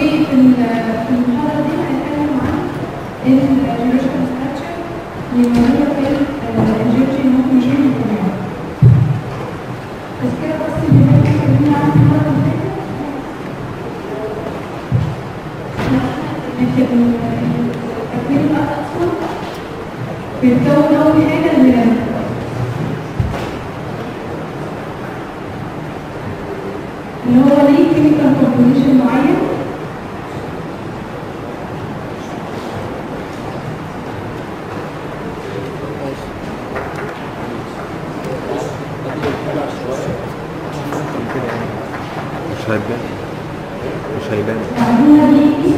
وفي ال- في المحاضرة دي هنتكلم عن الجيولوجيكال ستراكشر اللي موجودة في الجيولوجي ممكن نشوف الطبيعة. بس كده بس اللي احنا اتكلمنا عنه المرة اللي فاتت لكن تكوين الأرض أصلا بيتكون أول حاجة الميلان اللي هو ليه كيميكال كومبوزيشن معين مش هيبان مش هيبان وعندنا ليه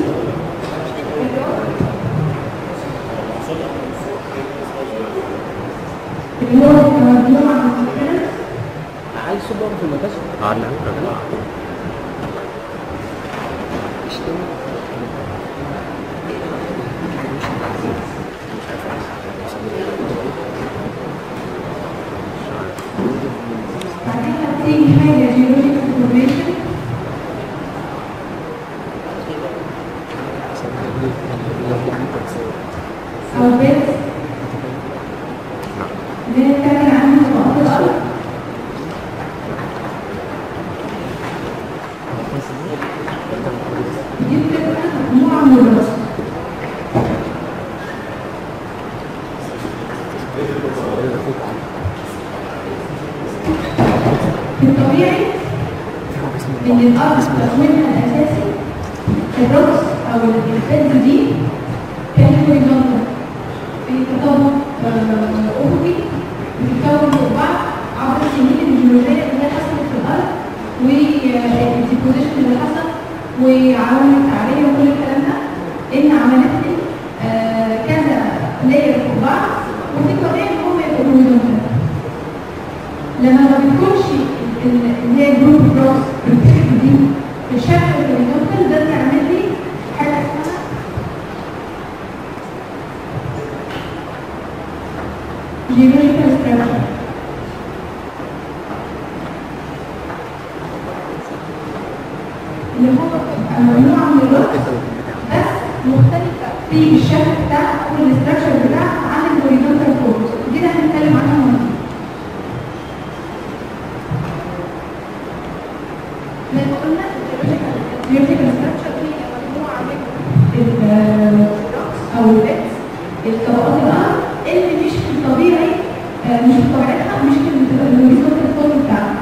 اللي هو مجموعة من الكلام عايز صبر في المكان قعدنا بعدين هتيجي حاجة geological formation أو beds بنتكلم عن طبقات الأرض دي بتبقى مجموعة من الرسم في الطبيعي ان الارض تكوينها الاساسي الرأس او الفلز دي كانت هوريزونتال في تطابق آه، افقي بتتكون فوق بعض عبر السنين الجيولوجيه اللي هي حصلت في الارض والديبوزيشن اللي حصل وعوامل التعريه وكل الكلام ده ان عملت لي آه، كذا لاير فوق بعض وفي الطبيعي ان هم يبقوا هوريزونتال لما ما بتكونش ال- اللي هي جروب كروس دي بالشكل الهوريزونتال ده بيعمل لي حاجه اسمها geological structure اللي هو بتبقى مجموعه من الرأس بس مختلفه في الشكل بتاعها او الاستراكشر بتاعها عن الهوريزونتال فورمز دي اللي هنتكلم عنها النهارده زي ما قلنا الجيولوجيكال ستراكشر هي مجموعه من الرocks او البيتس الطبقات الارض اللي مش في الطبيعي آه، مش في طبيعتها مش في الهوريزونتال فورم بتاعها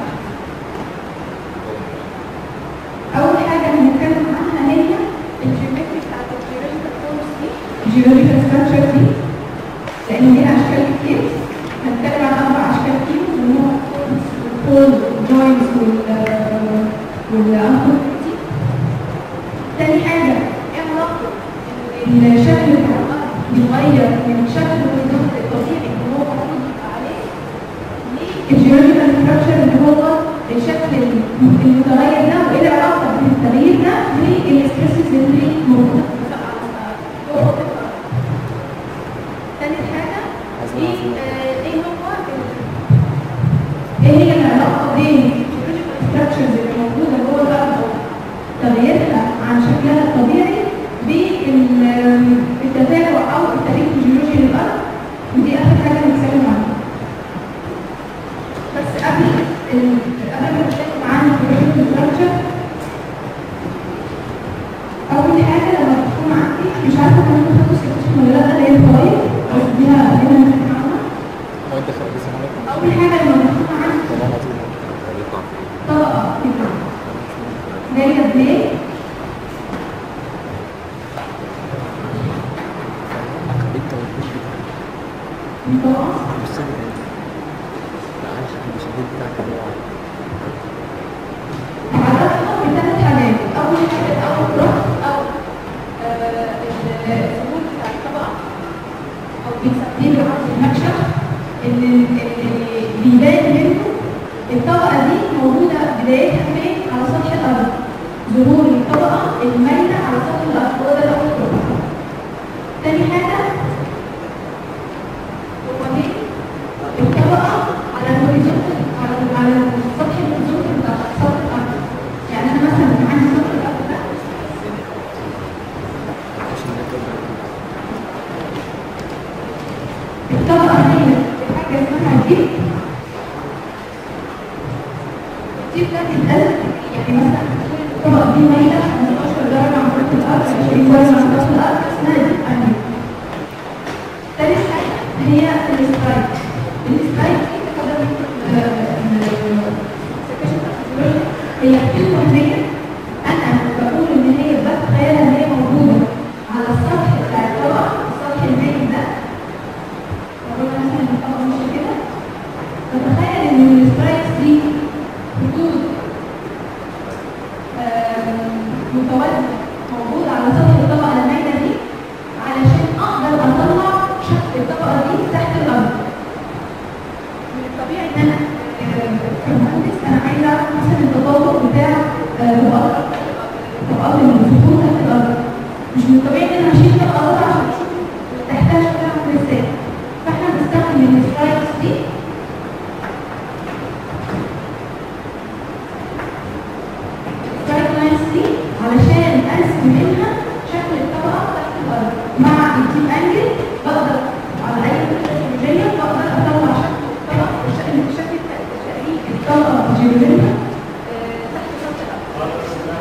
اول حاجه هنتكلم عنها هي الجيومتري بتاعت الجيولوجيكال فورمز دي الجيولوجيكال ستراكشر دي لان ليها اشكال كتير هنتكلم عن اربع اشكال فيهم اللي هو الفولد والجوينتس وال والانكورتي تاني حاجه ايه علاقه ان الشكل بتاع الارض بيتغير من الشكل الهوريزونتال الطبيعي اللي هو المفروض يبقى عليه الجيولوجيكال ستراكشر اللي هو الشكل المتغير ده وايه العلاقه بين التغيير ده والسبيسيز اللي موجوده جوه الارض. تاني حاجه ايه آه، ايه هو ال- ايه هي العلاقه بين الجيولوجيكال ستراكشرز اللي موجوده جوه الارض او تغييرها عن شكلها الطبيعي بالتتابع او التاريخ الجيولوجي للارض ودي اخر حاجه هنتكلم عنها بس قبل ال- قبل ما نتكلم عن الجيولوجيكال ستراكشر اول حاجه لما تكون عندي مش عارفه كان بتاخد سكتشن ولا لا اللي هي الفوائد بس دي هنا هنتكلم عنها هو انت خارج الزمالك اول حاجه لما تكون عندي والله العظيم هيطلع طبقه كده جايه بليه انت والبيت بتاعك من طبقه بص لي انت لا عايش عند الشديد بتاعك اللي هو عرفنا بثلاث حاجات اول حاجه اول رأس او آه، الظهور بتاع الطبقه او بنسميه بالعربي المكشف اللي اللي بيبان منه الطبقه دي موجوده بدايتها فين على سطح الارض ظهور الطبقه المايله على سطح الارض هو ده اول رأس تاني حاجه هو مين الطبقه على الهوريزونتال على على سطح الهوريزونتال بتاع سطح الارض يعني انا مثلا عندي سطح الارض ده متوازنه موجوده على سطح الطبقه المايله دي علشان اقدر اطلع شكل الطبقه دي تحت الارض من الطبيعي ان انا آه، كمهندس انا عايزه اعرف مثلا التطور بتاع آه، طبقات طبقات السطوح تحت الارض مش من الطبيعي ان انا اشيل طبقه اخرى عشان اشوف تحتها شكلها عامل ازاي فاحنا بنستخدم السترايكس دي سترايك لاينز دي علشان ارسم منها شكل الطبقه تحت الارض مع الديب انجل بقدر على اي جيومتريه بقدر اطلع شكل الطبقه الشكل الشكل التقريبي الطبقه الجيومتريه تحت سطح الارض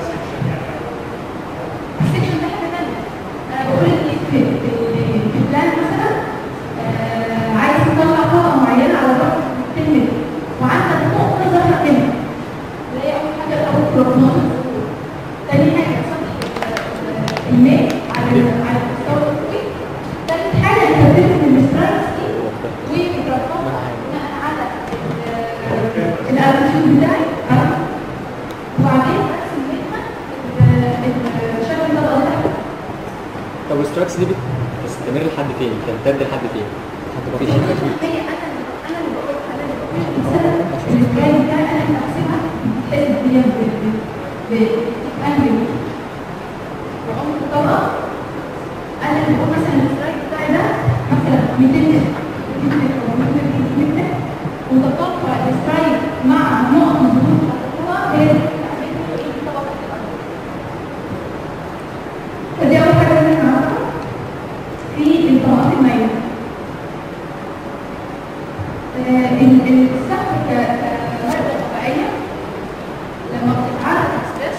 السكشن ده حاجه ثانيه انا بقول ان في في في بلان مثلا آه، عايز تطلع طبقه معينه على ظهر كلمه وعندك نقطه ظاهره كده اللي هي اول حاجه الاول بروجنوز تاني حاجه سطح ال- الماء على ال- على المستوى الافقي تالت حاجه انت بترسم السترايكس دي وبترفعها بناء على ال- الالتيتيود بتاعي عارف؟ وبعدين ارسم منها ال- ال- شكل الطبقه دي تحت طب الستراكس دي بتستمر لحد فين؟ تمتد لحد فين؟ لحد ما فيش هي انا انا اللي بقول انا اللي بقول مثلا الاسبوعين بتاعي انا اللي بحسبها بحسب هي بانجل وعمق الطبقه انا اللي بقول مثلا السلايد بتاعي ده مثلا 200 متر 200 متر او 200 متر وتتوقع السلايد مع نقط الظهور بتاعت الطبقه هي اللي بتعمل ايه الطبقه تحت الارض فدي اول حاجه لازم نعرفها في الطبقات المائيه آه، ال- ال- السقف ك- كمادة طبيعية لما بتتعرض للستريس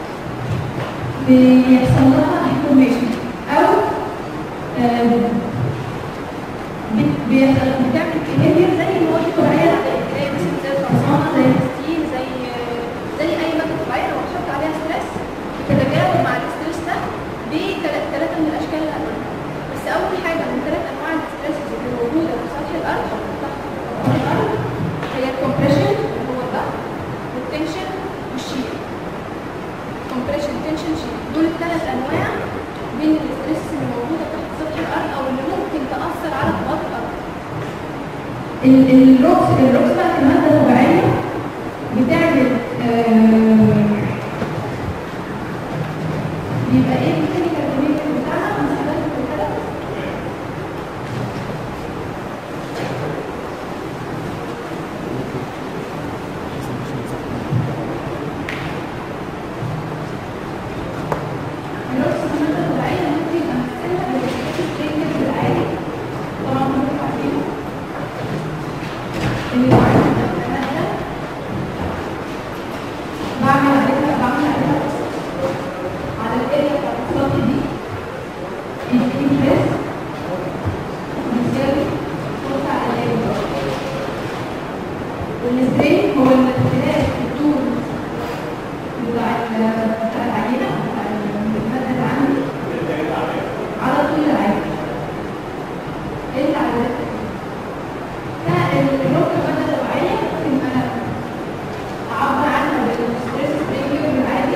بيحصل لها ديفورميشن أو آه، بت- بيحصل بتعمل behavior زي المواد الطبيعية زي مثلا زي الخرسانة زي الستيل زي زي أي مادة طبيعية لو بتحط عليها ستريس بتتجاوب مع الستريس ده بثلاثة من الأشكال اللي هنقولها بس أول حاجة من ثلاث أنواع الستريس اللي موجودة في سطح الأرض أو تحت سطح الأرض هي الكومبريشن اللي هو الضغط والتنشن والشير كومبريشن تنشن شير دول الثلاث أنواع من الستريس اللي موجودة تحت سطح الأرض أو اللي ممكن تأثر على طبقات الأرض ال- الروكس الروكس بقى كمادة طبيعية بتعمل آه، بيبقى ايه الكيميكال كيميكال بتاعها مستخدم في الكلام الروكس كمادة طبيعية ممكن يبقى مستخدمها بالكيميكال العادي طبعا كلكم عارفينه اللي هو عارف المادة بعمل عليها بعمل عليها على الاريا بتاعت السطح دي يديني بريس بيساوي فرصة على الاريا والسترين هو الاختلاف في الطول بتاع ال- بتاع العينة بتاع المادة اللي عندي على طول العينة اللي على فالركبة مادة طبيعية ممكن أنا أعبر عنها بالستريس ريجيو العادي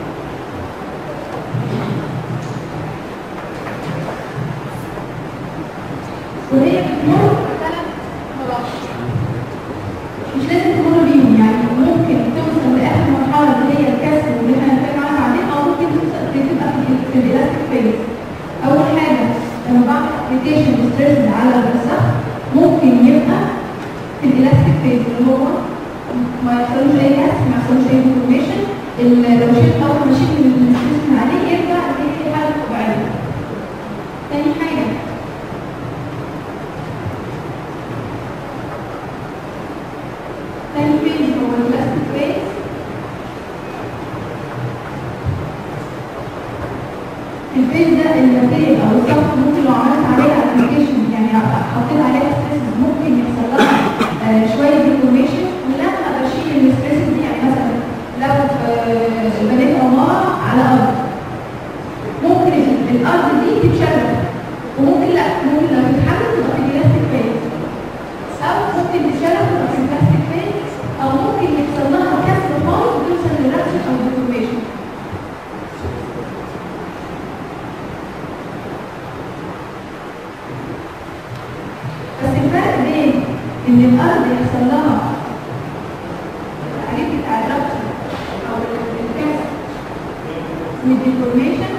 وهي بتمر ثلاث مراحل مش لازم تمر بيهم يعني ممكن توصل لاخر مرحله اللي هي الكسر واللي احنا هنتكلم عنها بعدين او ممكن توصل تبقى في ال- في الالاستيك فيز اول حاجه لما بعمل ابلكيشن ستريس على الرسم ممكن يبقى في الالاستيك فيز اللي هو ما يحصلوش اي كسر ما يحصلوش اي ديفورميشن لو شلت اول ما شلت من الستريس من عليه يرجع للحاله الطبيعيه تاني حاجه تاني فيز هو الالاستيك فيز الفيز ده الماتيريال او السطح ممكن لو عملت عليها ابلكيشن يعني حطيت عليها ستريس ممكن يحصل لها آه، شويه ديفورميشن ولما بشيل الستريس دي يعني مثلا لو آه، بنيت عماره على ارض ممكن ال- الارض دي تتشرب وممكن لا ممكن لو اتحمل تبقى في الالاستيك فيز او ممكن تتشرب تبقى في الالاستيك فيز او ممكن يحصل لها كسر خالص وتوصل للرسم او ديفورميشن ان الارض يحصل لها التعريف بتاع الربط او الكسر والديفورميشن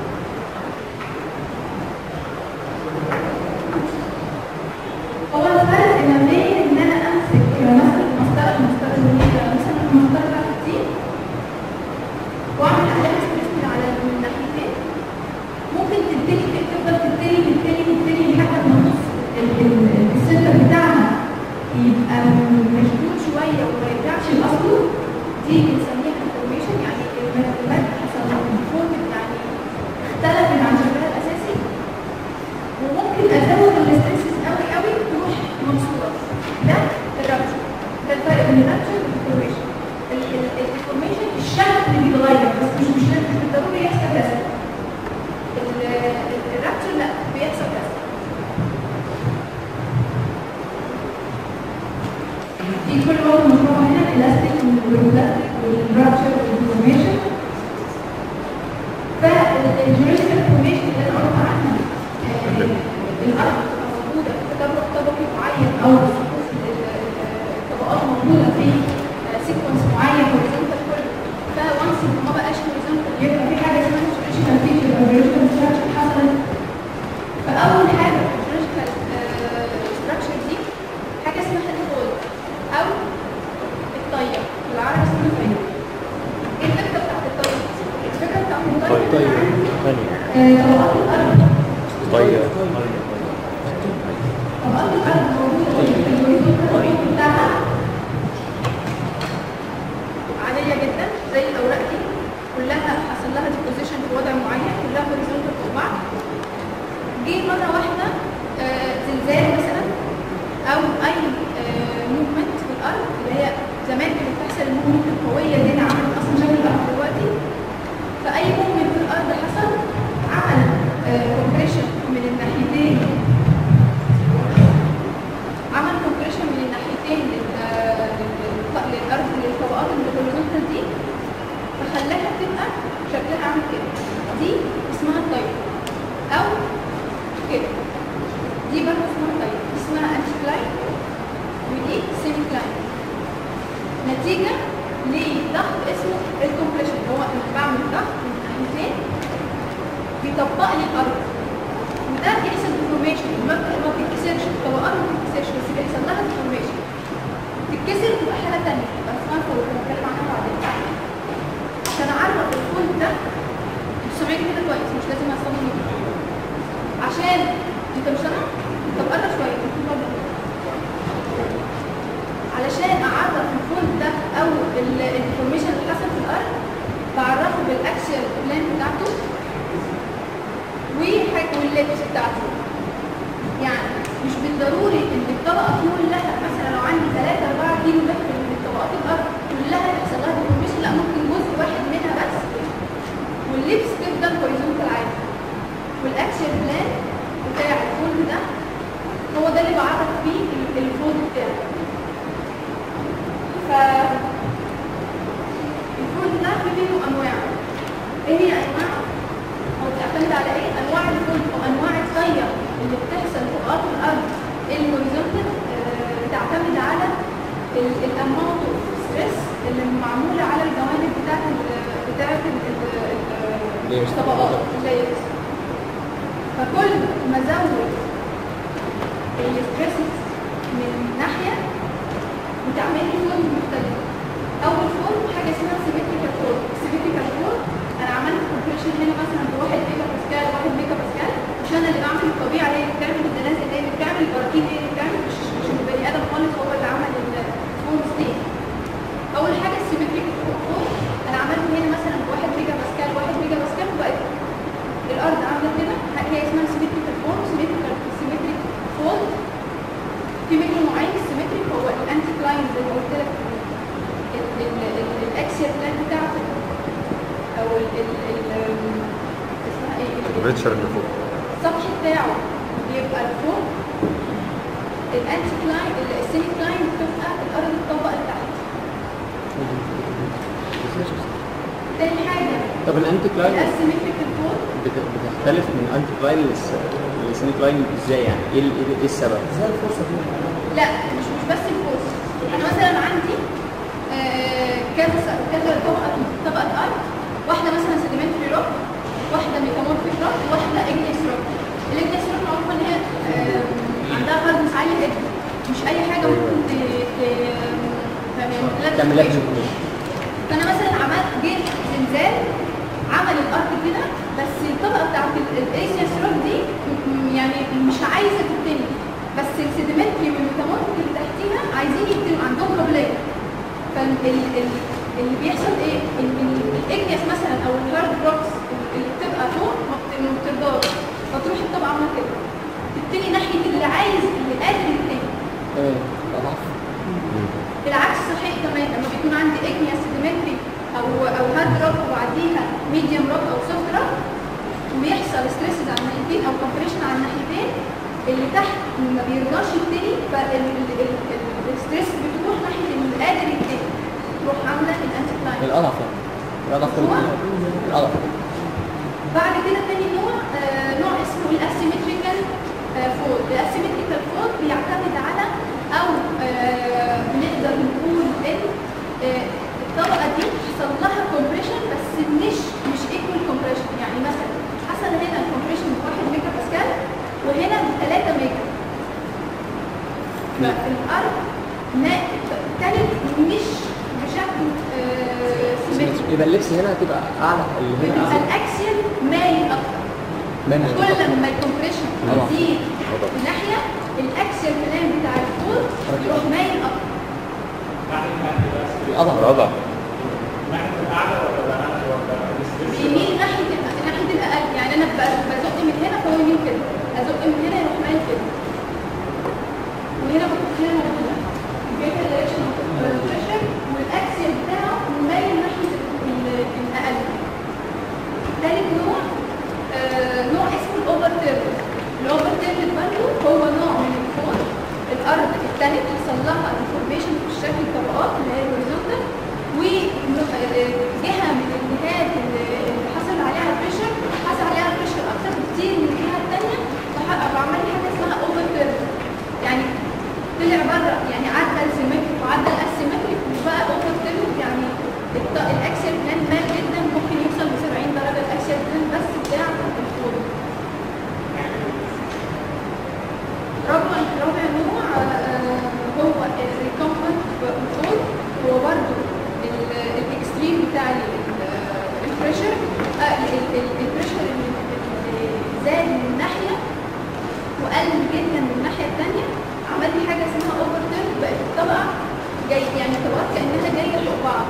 هو الفرق ما بين ان انا امسك مثلا مسطره مسطره جديده مثلا المسطره بتاعت دي واعمل عليها ستريس من على الناحيتين ممكن تبتدي تفضل تبتدي تبتدي تبتدي لحد ما نص ال- ال- السنتر بتاعها يبقى مشدود شويه وما يرجعش لاصله دي بنسميها انفورميشن يعني المادة حصل لها deformed، يعني اختلفت عن شكلها الاساسي وممكن ازود الاسترسس قوي قوي تروح منصوره ده الرابتشر ده الفرق بين الرابتشر والديفورميشن الديفورميشن الشكل بيتغير بس مش مش مش بالضروري يحصل كذا الرابتشر لا بيحصل كذا دي كل واحد مجموعة هنا الالاستيك والبلاستيك والرابتشر والديفورميشن فالجوريستيك فورميشن اللي انا قلت عنها آه، الارض بتبقى موجوده في طبق طبقي معين او سقوف ال- ال- الطبقات موجوده في سيكونس معين هوريزونتال كله فوانس ان ما بقاش هوريزونتال يبقى في حاجه اسمها جوريستيكال فيتشر او جوريستيكال ستراكشر حصلت فاول حاجه في الجوريستيكال ستراكشر دي حاجه اسمها الفولد او الطيه بالعربي اسمها الطيه ايه الفكره بتاعت الطيه؟ الفكره بتاعت الطيه طيب إن ثانية آه، طبقات الارض طيب طبقات الارض موجوده في الهوريزونتال بتاعها عاديه جدا زي الاوراق دي كلها حصل لها ديبوزيشن في وضع معين كلها هوريزونتال فوق بعض جه مره واحده آه، زلزال مثلا او اي موفمنت في الارض اللي هي زمان كانت بتحصل الموفمنت القويه دي اللي عملت اصلا شكل الارض دلوقتي فاي موفمنت في الارض حصل عمل كومبريشن من الناحيتين عمل كومبريشن من الناحيتين لل- لل- للارض للطبقات الهوريزونتال دي فخلاها تبقى شكلها عامل كده دي اسمها الطيب او كده دي برضه اسمها طيب اسمها انتي كلاين ودي سيمي كلاين نتيجه لضغط اسمه الكومبريشن اللي هو انا بعمل ضغط من الناحيتين بيطبق لي الارض وده بيحصل ديفورميشن ما بت- ما بتتكسرش الطبقات ما بتتكسرش بس بيحصل لها ديفورميشن تتكسر تبقى حاله ثانيه تبقى اسمها فوق هنتكلم عنها بعدين عشان اعرف الفول ده انتوا سامعيني كده كويس مش لازم اصمم عشان انت مش سامع طب قرب شويه علشان اعرف الفول ده او الانفورميشن اللي حصل في الارض بعرفه بالاكشن بلان بتاعته وحاجه واللبس بتاعته يعني مش بالضروري ان الطبقه كلها مثلا لو عندي 3 4 كيلو متر من طبقات الارض كلها يحصل لها ديفورميشن لا ممكن جزء واحد منها بس واللبس تفضل هوريزونتال عادي والاكشن بلان بتاع الفولد ده هو ده اللي بعرف فيه ال- الفولد بتاعي ف الفولد ده في منه انواع ايه هي انواع او بتعتمد على ايه انواع الفولد وانواع الطيه اللي بتحصل في قطر الارض الهوريزونتال آه، بتعتمد على الاماونت اوف ستريس اللي معموله على الجوانب بتاعت ال- بتاعت ال- ال- ال- Layers. الطبقات اللايرز فكل ما زود الستريس من ناحيه بتعمل لي فورم مختلف اول فورم حاجه اسمها سيمتريكال فورم السيمتريكال فورم انا عملت كومبريشن هنا مثلا بواحد ميجا باسكال واحد ميجا باسكال مش انا اللي بعمل الطبيعه هي اللي بتعمل الزلازل هي اللي بتعمل البراكين هي اللي بتعمل مش مش البني ادم خالص هو اللي عمل الفورمز دي اول حاجه السيمتريكال فورم انا عملت هنا مثلا بواحد ميجا باسكال واحد ميجا باسكال وبقت الارض عامله كده هي اسمها سيمتريكال فورم سيمتريكال سيمتريك فولد في منه نوعين السيمتريك هو الانتي كلاين زي ما قلت لك الاكسيال بلان بتاعته او ال ال ال اسمها ايه ال- الفيتشر اللي فوق السطح بتاعه بيبقى لفوق الانتي كلاين السيمي كلاين بتبقى الارض الطبقه اللي تحت تاني حاجه طب الانتي كلاين الاسيمتريك فولد بت- بتختلف من انتي كلاين للس- السينيك لاين ازاي يعني ايه ال- ايه السبب؟ ازاي الفرصه دي لا مش مش بس الفوز انا مثلا عندي آه، كذا س- كذا طبقه طبقه ارض واحده مثلا سediمنتري روك واحده ميتامورفيك روك واحده اجنيس روك الاجنيس روك معروفه ان هي آه، عندها هاردنس عاليه جدا مش اي حاجه ممكن ت ت- تعمل- تعمل لك فانا مثلا عملت جيت زلزال عمل الارض كده بس الطبقه بتاعت الايسيا روك دي م- م- يعني مش عايزه تبتني بس السيديمنتري والميتامورفيك اللي تحتيها عايزين يبتنوا عندهم قابليه فاللي بيحصل ايه؟ ان ال- الاجنس مثلا او الهارد روكس اللي بتبقى فوق ما بت- ما بترضاش فتروح الطبقه عامله كده تبتني ناحيه اللي عايز اللي قادر يبتني تمام اضعف بالعكس صحيح كمان لما بيكون عندي اجنيا سيديمتري او او هارد روك وبعديها ميديوم روك او سوفت روك وبيحصل ستريسز على الناحيتين او كومبريشن على الناحيتين اللي تحت ما بيرضاش يبتدي فالستريس بتروح ناحيه اللي قادر يبتدي تروح عامله الانتيكلاين الاضعف يعني الاضعف كل هو؟ الاضعف بعد كده تاني نوع آه نوع اسمه الاسيمتريكال فود الاسيمتريكال فود بيعتمد على او آه بنقدر نقول ان آه الطبقه دي حصل لها كومبريشن بس مش مش ايكوال كومبريشن يعني مثلا حصل هنا الكومبريشن ب 1 ميجا باسكال وهنا ب 3 ميجا فالارض ما- كانت مش بشكل آه سيمتري يبقى اللبس هنا هتبقى اعلى اللي هنا بتبقى اعلى الاكسيال مايل اكتر منها كل لما الكومبريشن طبعا. يزيد في ناحيه الاكسيال بلان بتاع الفول يروح مايل اكتر الاضعف الوضع بيميل ناحيه ال- ناحيه الاقل يعني انا ب- بزق من هنا فهو يميل كده ازق من هنا يروح مايل كده وهنا بحط هنا موجوده الجيت دايركشن بريشر والاكسيال بتاعه مايل ناحيه ال- الاقل ثالث نوع آه، نوع اسمه الاوفر تيرن الاوفر تيرن برضه هو نوع من الفون الارض الثالث حصل لها انفورميشن في شكل طبقات اللي هي الهوريزونتال وجهه من الجهات اللي اللي حصل عليها بريشر حصل عليها بريشر اكتر بكتير من الجهه الثانيه فعمل لي حاجه اسمها اوفر تيرن يعني طلع بره يعني عدى السيمتريك وعدى الاسيمتريك وبقى اوفر تيرن يعني الط- الاكسل بلان مال جدا ممكن يوصل ل 70 درجه الاكسل بلان بس بتاع الفول رابع رابع نوع آه، هو الريكومبت فول هو برضه الاكستريم بتاع البريشر البريشر اللي اللي زاد من ناحيه وقل جدا من الناحيه الثانيه عمل لي حاجه اسمها اوفر تيرن بقت الطبقه جاي يعني الطبقات كانها جايه فوق بعض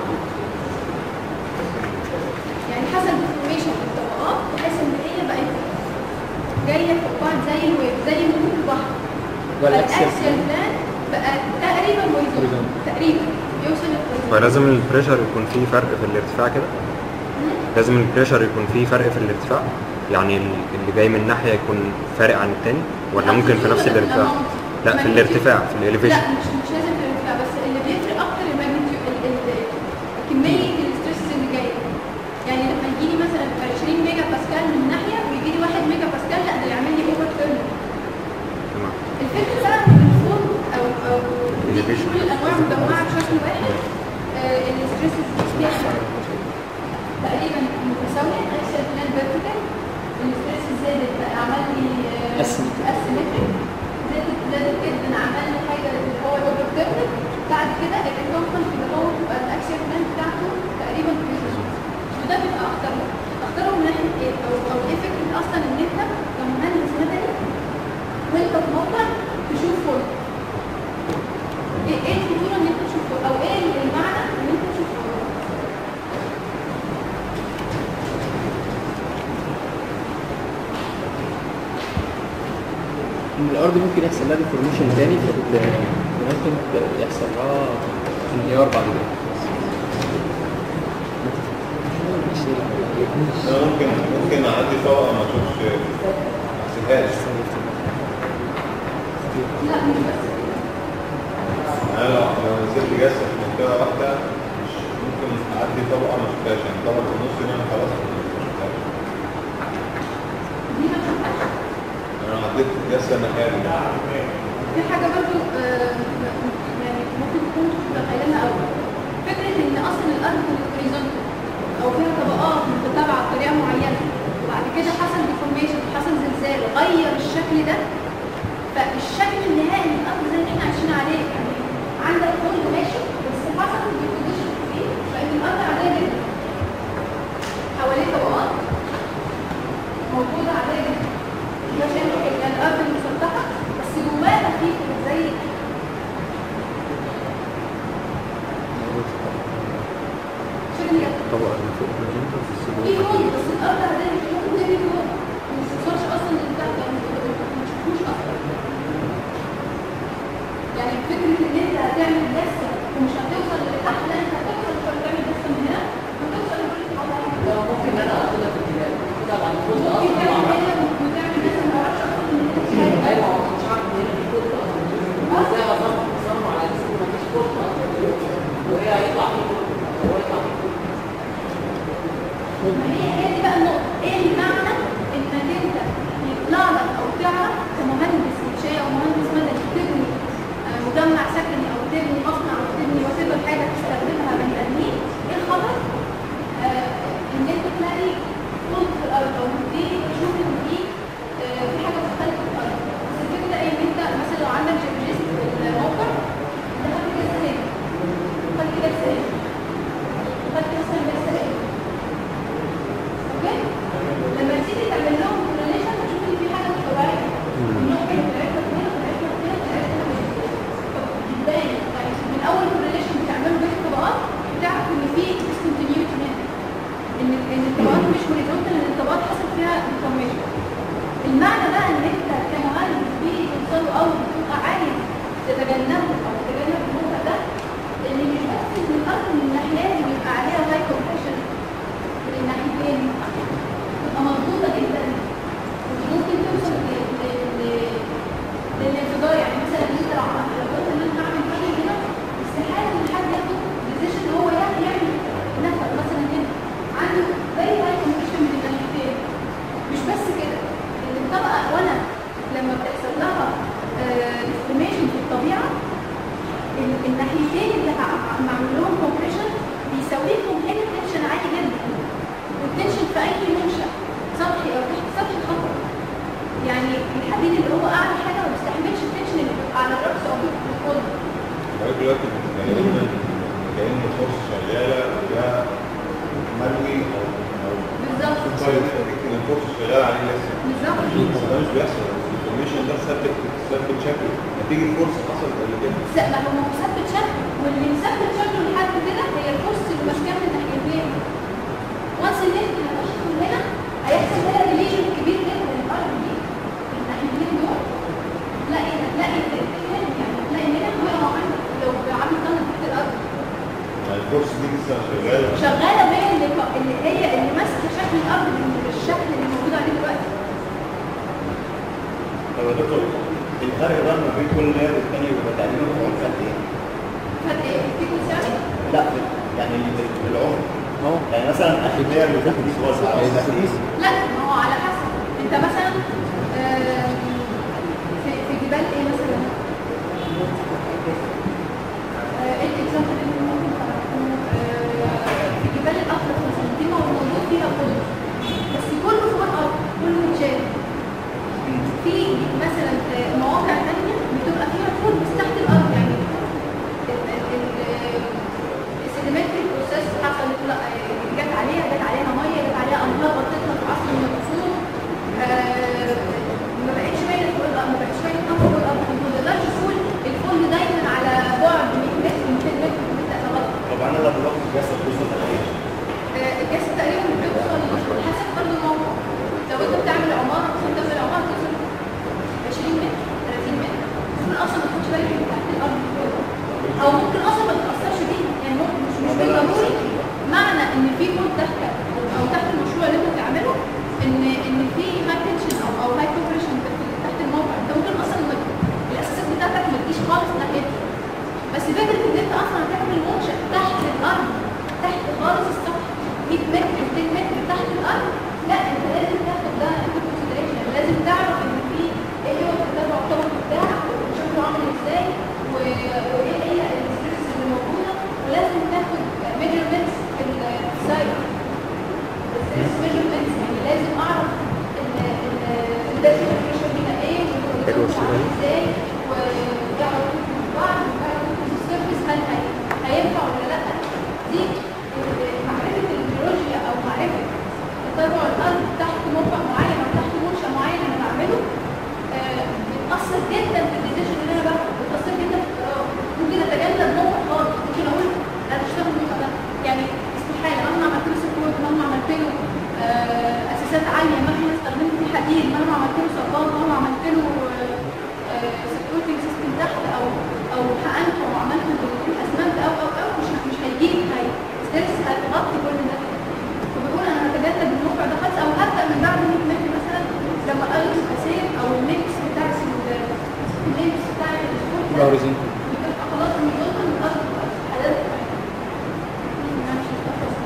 يعني حصل ديفورميشن في الطبقات بحيث ان هي بقت جايه فوق بعض زي الويف زي موج البحر والاكسل فالاكسل بلان بقى تقريبا هوريزونتال horizontal. تقريبا يوصل للهوريزونتال فلازم البريشر يكون فيه فرق في الارتفاع كده لازم البريشر يكون فيه فرق في الارتفاع يعني ال- اللي جاي من ناحية يكون فارق عن التاني ولا ممكن في نفس الارتفاع لا في الارتفاع في لا الاليفيشن مش مش لازم في الارتفاع بس اللي بيفرق اكتر الماجنتيود كميه الاسترس اللي جايه يعني لما يجي لي مثلا 20 ميجا باسكال من ناحيه ويجي لي 1 ميجا باسكال لا ده يعمل لي اوفر تيرن تمام الفكره بقى ان الفول او او دي Elevation. كل الانواع مجمعه بشكل واحد الاسترس فيها تقريبا متساويه اكسل بلان فيرتيكال الاسترس زادت بقى عمل لي Asymmetric. اسيمتريك زادت زادت جدا عمل لي حاجه اللي هو الاوفر تيرن بعد كده الكونفرنس اللي هو بتبقى الاكسل بلان بتاعته تقريبا كويسه وده بيبقى اخطر اختاره من ناحيه ايه او او ايه فكره اصلا ان انت كمهندس مدني وانت في موقع تشوف فوق ايه ايه الخطوره ان انت تشوف فوق او ايه المعنى ان انت تشوف فوق ان الارض ممكن يحصل لها ديفورميشن تاني فبت- ممكن يحصل لها انهيار بعد كده انا ممكن ممكن اعدي طبقه ما اشوفش ما احسبهاش لا مش بس انا لو لو نزلت جسد في منطقه واحده مش ممكن اعدي طبقه ما اشوفهاش يعني طبقه في النص دي انا خلاص ما شفتهاش دي ما بتبقاش انا لو عديت جاسه مكاني في حاجه برضو آه، يعني ممكن تكون مش متخيلها قوي فكره ان اصلا الارض كانت هوريزونتال او فيها طبقات متتابعه بطريقه معينه وبعد كده حصل ديفورميشن حصل زلزال غير الشكل ده فالشكل النهائي للارض زي اللي احنا عايشين عليه يعني عندك كل ماشي بس حصل ديفورميشن فيه بقت الارض عاديه جدا حواليه طبقات موجوده عاديه جدا ده شكل يعني الارض المسطحه بس جواها في كده زي شكل كده طبقة اللي فوق الجنة في في السجون لون بس الارض عاديه مش ممكن تلاقي فيه لون ما توصلش اصلا اللي تحت يعني ما تشوفوش اصلا يعني فكره ان انت هتعمل لسه ومش هتوصل لتحت لا انت هتوصل تعمل لسه من هنا هتوصل لكل الطبقات لو ممكن انا اخدها في الكتاب طبعا الجزء ممكن اصلا تعمل مع هنا وتعمل لسه ما اعرفش اصلا ان انت في حاجه ايوه ما كنتش عارف ان هنا في كتب اصلا ازاي اصلا تصنع على اساس ان مفيش كتب اصلا وهي هيطلع فيه كتب هو يطلع فيه كتب ما هي هي دي بقى النقطة، ايه المعنى انك انت يطلع لك او تعرف كمهندس انشاء او مهندس مدني تبني آه، مجمع سكني او تبني مصنع او تبني وتبقى حاجة تستخدمها بني ادمين، ايه الخطر؟ آه، ان انت تلاقي خلط في الارض او دي تشوف ان في آه، في حاجة مختلفة في الارض، بس الفكرة ايه ان انت مثلا لو عندك جيولوجيست في الموقع ده خد كده سنة خد كده سنة خد كده سنة اوكي لما تيجي تعمل لهم كورليشن هتشوف ان في حاجه مش طبيعيه انهم كانوا بتاعتنا هنا بتاعتنا هنا بتاعتنا هنا جدا يعني من اول كورليشن بتعمله بين الطبقات بتعرف ان في ديسكونتينيوتي هنا ان ان الطبقات مش هوريزونتال ان الطبقات حصل فيها ديفورميشن المعنى بقى ان انت كمهندس بيجي توصله او بتبقى عايز تتجنبه او تتجنب الموضوع ده ان مش بس ان الارض من الناحيه دي بيبقى عليها هاي كومبريشن من الناحيتين تبقى مضغوطه جدا ممكن توصل ل- ل- ل- للانفجار يعني مثلا انت لو عملت لو قلت ان انا هعمل حاجه هنا استحاله ان حد ياخد ديسيشن هو يعمل يعمل نفق مثلا هنا عنده زي هاي كومبريشن من الناحيتين مش بس كده ان الطبقه وانا لما بتحصل لها ديفورميشن في الطبيعه ال- الناحيتين اللي ه- معمول لهم كومبريشن بيساويهم هنا تنشن عالي جدا والتنشن في اي منشا سطحي او تحت سطحي خطر يعني الحديد اللي هو اعلى حاجه ما بيستحملش التنشن اللي بيبقى على الراس او في الكل حضرتك دلوقتي بتتكلمنا كأن الفرصة شغالة وده ملوي أو أو بالظبط طيب إن الفرصة شغالة عليه لسه بالظبط بس ده مش بيحصل الانفورميشن ده ثابت ثابت شكله نتيجة فرصة حصلت قبل كده لا ما هو مثبت شكل واللي مثبت شكله لحد كده هي الكرسي اللي ماسكاه من الناحيتين وانس ان انت هتخش من هنا هيحصل هنا ريليشن كبير جدا للارض دي من الناحيتين دول تلاقي هتلاقي هنا يعني هتلاقي هنا وقعوا عندك لو عامل ضغط تحت الارض يعني الفرصة دي لسه شغالة شغاله بين اللي, اللي هي اللي ماسكه شكل الارض بالشكل اللي موجود عليه دلوقتي طب يا دكتور الفرق بقى ما بين كل لاير والتاني بيبقى تقريبا في عمق قد ايه؟ فات ايه في كونسيرن لا يعني ال- العمق يعني مثلا اخر لاير اللي تحت دي توسع او تقيس لا ما هو على حسب انت مثلا آم، في في جبال ايه مثلا آه، ايه الاكزامبل اللي ممكن تعرفوه آه، في جبال الاطلس مثلا دي موجود فيها كله بس كله فوق الارض كله متشال في مثلا آه، مواقع ثانيه بتبقى فيها فول بس تحت الارض يعني السيديمتري بروسيس حصلت لا جت عليها جت عليها ميه جت عليها انهار غطتها في عصر من عاليه مهما استخدمت فيه حديد مهما عملت له صباط مهما عملت له سكيورتي سيستم تحت او او حقنته او عملته بالاسمنت او او او مش مش هيجيب هي ستريس هتغطي كل ده فبقول انا هتجنب الموقع ده خالص او هبدا من بعد 100 متر مثلا لما اغلق الاسير او الميكس بتاع ال- الميكس بتاع السبورت ده horizontal. بتبقى خلاص متوصل من الارض حالات ماشي تفاصيل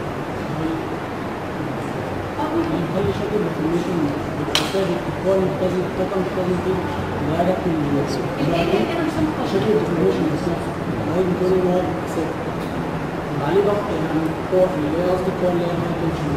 نخلي شكل الانفورميشن بيبقى ثابت القوة المختزن الطاقة المختزن فيه اللي هي الايه جت انا مش متخصص شكل الانفورميشن بالظبط هو بتقول ان هو ثابت يبقى عليه ضغط يعني القوة اللي هي قصدي القوة اللي هي ما تنشن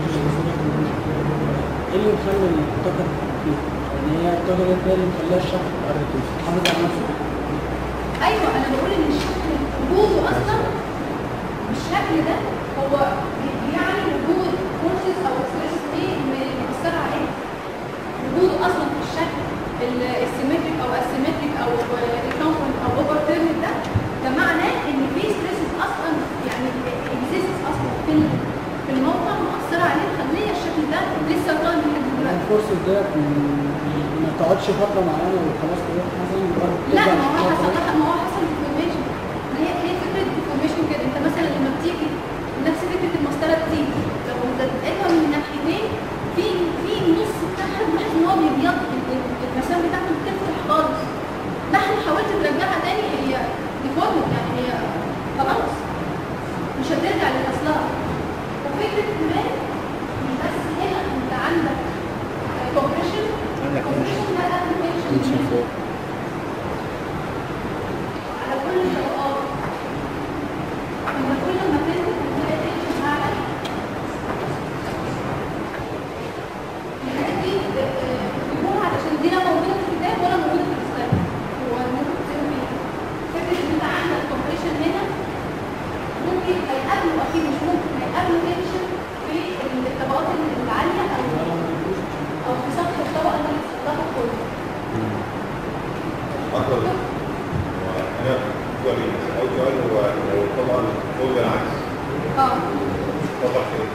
ايه اللي مخلي الطاقة فيه؟ ان هي الطاقة دي هي اللي مخليها الشخص حافظ على نفسه ايوه انا بقول ان الشكل وجوده اصلا بالشكل ده هو يعني وجود فورسز او ستريس ايه مأثر عليه وجوده اصلا في الشكل السيمتريك او اسيمتريك او الكونفرنت او اوفر تيرن ده ده معناه ان في ستريسز اصلا يعني اكزيست اصلا في ال- في الموقع مأثرة عليه مخليه الشكل ده لسه طالع لحد دلوقتي الفورس ده ما تقعدش فترة معينة وخلاص تروح مثلا مجرد لا ترجع ما هو تشتغل حصل ما هو حصل ديفورميشن ما هي هي فكره ديفورميشن كده انت مثلا لما بتيجي نفس فكره المسطره بتيجي لو زقتها من ناحيتين في في النص بتاعها بلاحظ ان هو بيبيض المسام بتاعته بتفتح خالص مهما حاولت ترجعها تاني هي ديفورم يعني هي خلاص مش هترجع لاصلها وفكره كمان مش بس هنا انت عندك كومبريشن كومبريشن ده ابلكيشن على كل الطبقات لما كل ما تنزل تلاقي تنشن اعلى الحاجات دي بيقولوا علشان دي لا موجوده في الكتاب ولا موجوده في الكتاب هو ممكن تصير فيها فكره ان انت عندك كومبريشن هنا ممكن هيقابلوا اكيد مش ممكن هيقابلوا تنشن في الطبقات العاليه او او في سطح الطبقه اللي سطحها كله أكبر أنا سؤالين أول سؤال هو لو طبعا فوق العكس اه طبعا كده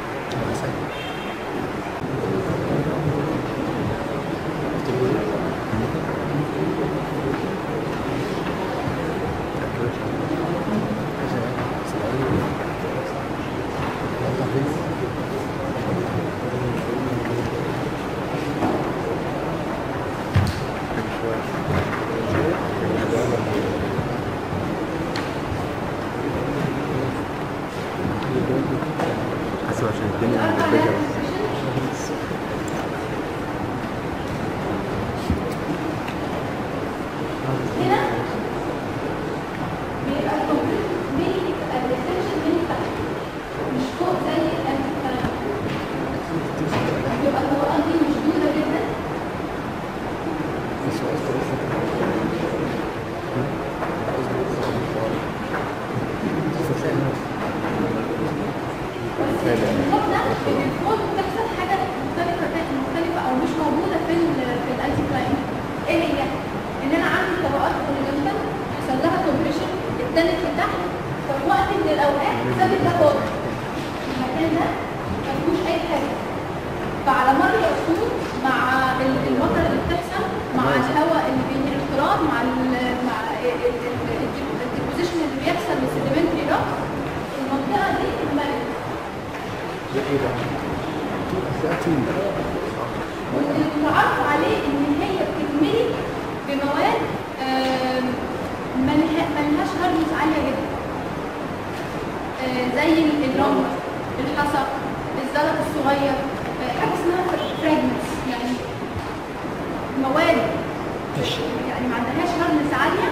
حاسه عشان الدنيا مدبجه بس هنا بيبقى الكومبليت مين الريسبشن من تحت مش فوق زي الكلام بيبقى الطبقه دي مشدوده جدا بس الفوق ده الفوق بتحصل حاجه مختلفه مختلفه او مش موجوده في ال في الانتي كلاين ايه هي؟ ان انا عندي طبقات هوريزونتال حصل لها كومبريشن اتنت لتحت ففي وقت من الاوقات سابت ده فوق المكان ده ما فيهوش اي حاجه فعلى مر العصور مع ال- المطر اللي بتحصل مع الهواء اللي بينهي الاختراط مع ال مع الديبوزيشن اللي بيحصل للسيديمنتري روك المنطقه دي اتملت والمتعارف عليه ان هي بتتملي بمواد آم، ملها- ملهاش هاردنس عاليه جدا آه، زي الرمل الحصى الزلط الصغير آه، حاجه اسمها فراجمنتس يعني مواد يعني ما عندهاش هاردنس عاليه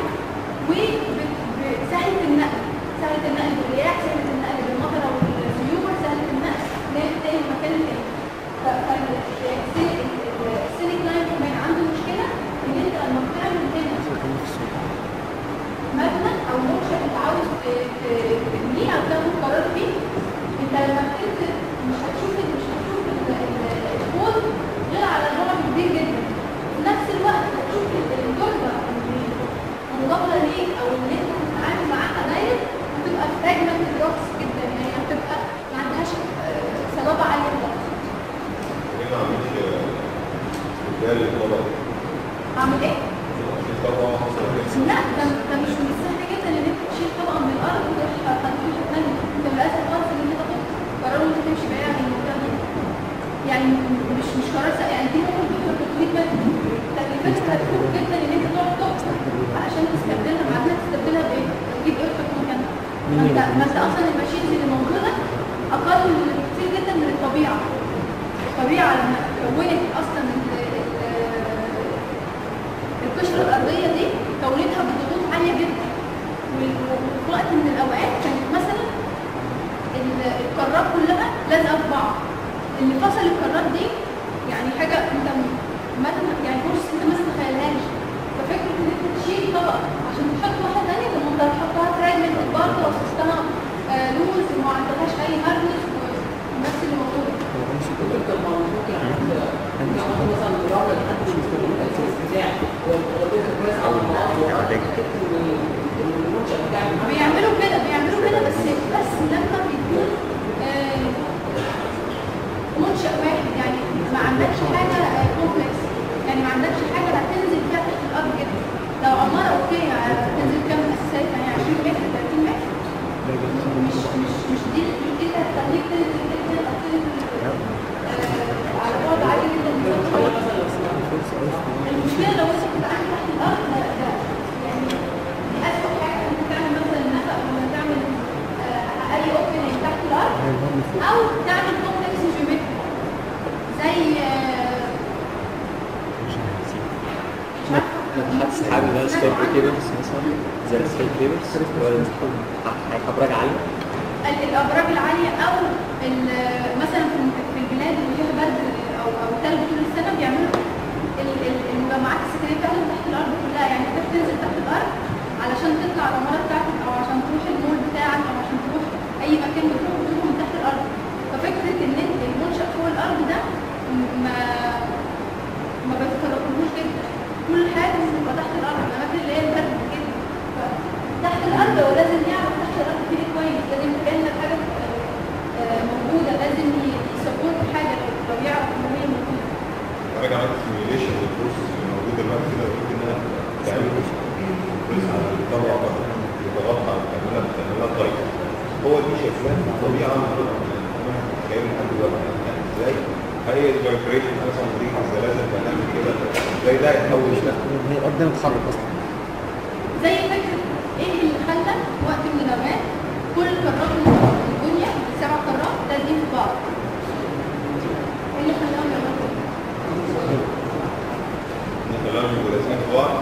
وسهله النقل سهله النقل بالرياح سهله النقل بالمطره والسيول سهله النقل تاني مكان تاني فالسينيك لاين كمان عنده مشكله ان انت لما بتعمل هنا مبنى او منشأ انت عاوز ت- ت- تبنيه او تاخد قرار فيه انت لما بتنزل مش هتشوف مش هتشوف اللي هي الطبقه دي اعمل ايه؟ في طبقه حصل كده لا ده ده مش من السهل جدا ان انت تشيل طبقه من الارض وتروح هتمشي في ثانيه انت للاسف خالص ان انت تاخد قرار ان انت تمشي بعيد عن المنطقه دي يعني مش مش قرار سهل يعني دي ممكن تاخد 300 متر تكلفتها هتكون جدا ان انت تقعد تقف علشان تستبدلها بعدين تستبدلها بايه؟ تجيب ايه تحط مكانها ما انت ما انت اصلا الماشينز اللي موجوده اقل كتير جدا من الطبيعه الطبيعه لما كونت اصلا ال- ال- القشره الارضيه دي كونتها بضغوط عاليه جدا وال- وفي وقت من الاوقات كانت مثلا ال- القارات كلها لازقه في بعض اللي فصل القارات دي يعني حاجه انت م- ما تم- يعني فرصه انت ما تتخيلهاش ففكره ان انت تشيل طبقه عشان تحط واحده ثانيه لما انت هتحطها فراجمنت برضه وسطها آه، لوز وما عندهاش اي هاردنس ونفس اللي موجود انت ما ممكن عملت ممكن عملت مثلا مجرد لحد بتاع والبيت كويس على المنشأ بتاعك بيعملوا كده بيعملوا كده بس بس لما بيكون آه، منشأ واحد يعني ما عندكش حاجة كومبلكس يعني ما عندكش حاجة هتنزل فيها تحت الأرض جدا لو عمارة أوكي هتنزل كام أساسات يعني 20 متر 30 متر مش مش مش دي مش دي اللي هتخليك تنزل جدا أو تنزل آه، على بعد عالي جدا من الأرض. المشكلة لو انت كنت عامل تحت الأرض ده ده يعني دي أسوأ حاجة انك تعمل مثلا نفق ولا تعمل آه، أي اوبننج تحت الأرض أو تعمل كومبلكس جيومتري زي آه، مش عارفة ناطحات السحاب اللي هي سكيب كيبلز مثلا زي السكيب كيبلز ولا ابراج عاليه ال- الابراج العاليه او ال- مثلا في الم- في البلاد اللي فيها برد او او ثلج طول السنه بيعملوا ال- ال- المجمعات السكنيه بتاعتهم تحت الارض كلها يعني انت بتنزل تحت الارض علشان تطلع العماره بتاعتك او عشان تروح المول بتاعك او عشان تروح اي مكان بتروح بتروح من تحت الارض ففكره ان انت المنشا فوق الارض ده م- ما ما بيتطرقلوش جدا كل حاجه بتبقى تحت الارض الاماكن اللي هي البرد جدا تحت الارض هو لازم يعرف تحت الارض فيه إيه كويس لازم تبين لك حاجه آه، موجوده لازم يسبورت حاجه لو لو يعرف ان هي موجوده حضرتك عملت سيميوليشن للبروسيس اللي موجود دلوقتي كده وقلت انها تعمل بروسيس على الطبقه بتضغطها بتعملها بتعملها طيب هو دي شكلها في الطبيعه المفروض جاي لحد دلوقتي يعني ازاي هي الفايبريشن مثلا دي الزلازل بتعمل كده ازاي ده يتحول هي الارض دي بتتحرك اصلا زي فكره ايه اللي خلى وقت من الاوقات كل القارات اللي في الدنيا السبع قارات لازقين في بعض ايه اللي خلاهم يعملوا كده؟ نخليهم يبقوا لازقين في بعض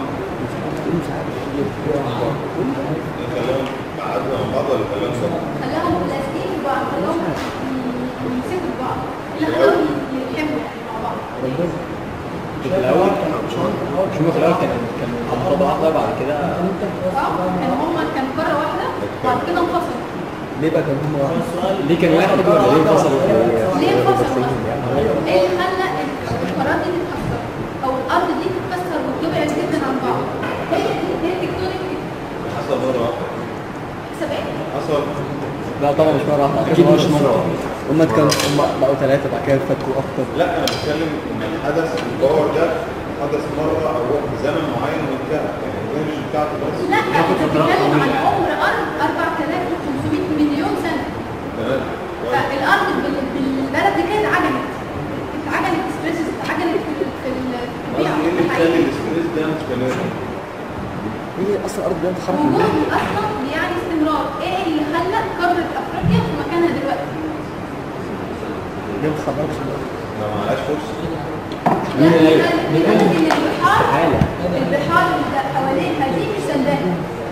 نخليهم بعدنا عن بعض ولا خليهم سوا؟ خلاهم لازقين في بعض خلاهم ي- يمسكوا في بعض اللي خلاهم يلحموا يعني مع بعض في الاول مش هم في الاول كان كان كان طبقه واحده بعد كده اه كان هما كان قاره واحده وبعد كده انفصلوا ليه بقى كان هم واحد؟ ليه كان واحد ولا ليه انفصلوا؟ ليه انفصلوا اصلا؟ ايه اللي خلى القارات دي تتكسر او الارض دي تتكسر وتبعد جدا عن بعض؟ هي هي التكتونيك حصل مره واحده حسب ايه؟ حصل لا طبعا مش مره واحده اكيد مش مره واحده هم كانوا هم بقوا ثلاثه بعد كده فكوا اكتر لا انا بتكلم ان الحدث الباور ده حدث مره او وقت زمن معين وانتهى يعني الرينج بتاعته بس لا انت بتتكلم عن عمر ارض 4500 مليون سنه تمام فالارض بال- بالبلد دي كانت عجلت اتعجلت ستريسز اتعجلت في ال- في ال- في قصدي ايه اللي الطبيعه يخلي الاستريس ده مستمر؟ هي اصلا الارض دي بتتحرك من وجود اصلا يعني استمرار ايه اللي خلى قاره افريقيا في مكانها دلوقتي ليه ما بتتحركش ما معلهاش فرصه لان ان البحار البحار اللي حواليها دي مش سندانه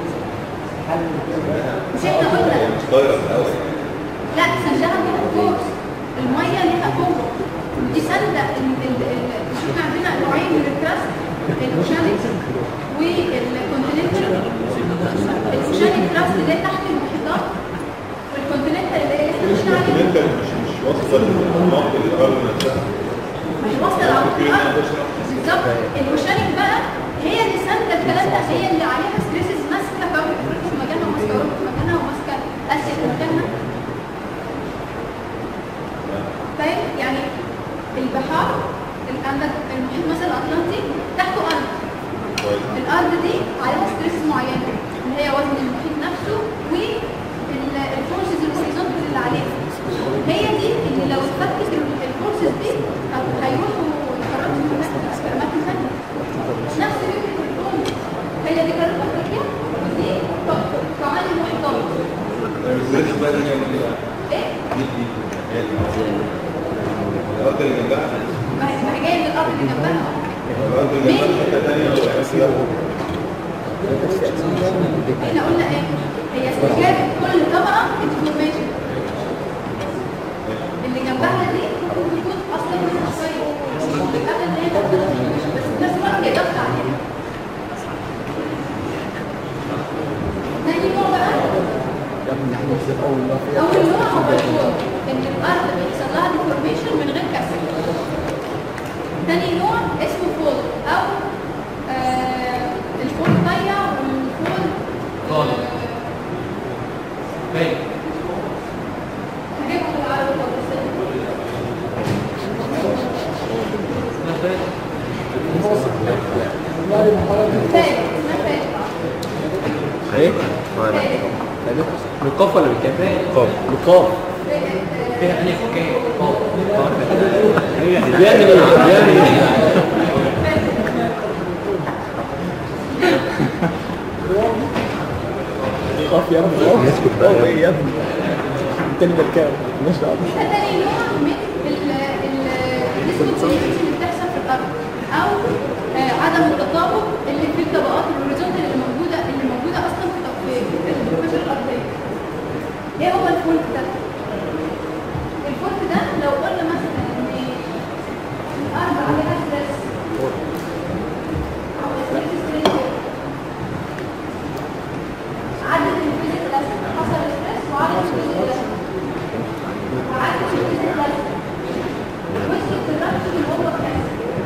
مش احنا قلنا هي مش طايره في الاول لا سندها ليها فورس الميه ليها قوه دي سنده ال- ال- ال- مش احنا عندنا نوعين من الكراست الاوشانيك والكونتيننتال الاوشانيك كراست اللي هي تحت المحيطات والكونتيننتال اللي هي لسه مش عليها انت مش مش واصله للمناطق الارض نفسها مش واصله لعمق الارض بالظبط الاوشانيك بقى هي اللي سانده الكلام ده هي اللي عليها ستريسز ماسكه قوي افريقيا في مكانها وماسكه اوروبا في مكانها وماسكه اسيا في مكانها فاهم يعني البحار عندك المحيط مثلا الاطلنطي تحته ارض كويس الارض دي عليها ستريس معينه اللي هي وزن المحيط نفسه والفورسز الهوريزونتال اللي عليها هي دي اللي لو اتفكت الفورسز دي هيروحوا يتحركوا في أماكن- في اماكن ثانيه نفس فكره الكون هي دي قاره افريقيا ودي ق- قاعده المحيطات الريسيرش بقى اللي هي ايه دي دي هي دي. الارض اللي جنبها ما هي ما هي جايه من الارض اللي جنبها الارض اللي جنبها في حته ثانيه ولا فيها احنا قلنا ايه هي استجابه كل طبقه انفورميشن اللي جنبها دي ممكن تكون اصلا من الشخصيه بتتقابل ان هي تاخد information، بس في نفس الوقت هي ضغط عليها تاني نوع بقى اول نوع هو الفول ان الارض بيحصل لها ديفورميشن من غير كسر تاني نوع اسمه فول او آه الفول ضيع والفول طالع. باين هجيبهم بالعربي خالص ثالث اسمها ثالث ايه؟ ولا ثالث بالقاف ولا بالكاف؟ قاف. بالقاف فيها ألف كاف قاف بيعمل ايه؟ بيعمل ايه؟ قاف يا ابني اسكت بقى. قاف ايه يا ابني؟ التاني ده الكام؟ مش دعوه ده تاني نوع من الديسكونتينيوتي اللي بتحصل في الارض او آه، عدم التطابق اللي في الطبقات الهوريزونتال اللي موجوده اللي موجوده اصلا في في البشره الارضيه. ايه هو الفولت ده؟ الفولت ده لو قلنا مثلا ان الارض عليها ستريس او ستريس ستريس عدد الفيزيك حصل ستريس وعدد الفيزيك وعدد الفيزيك وصلت الرقم اللي هو كام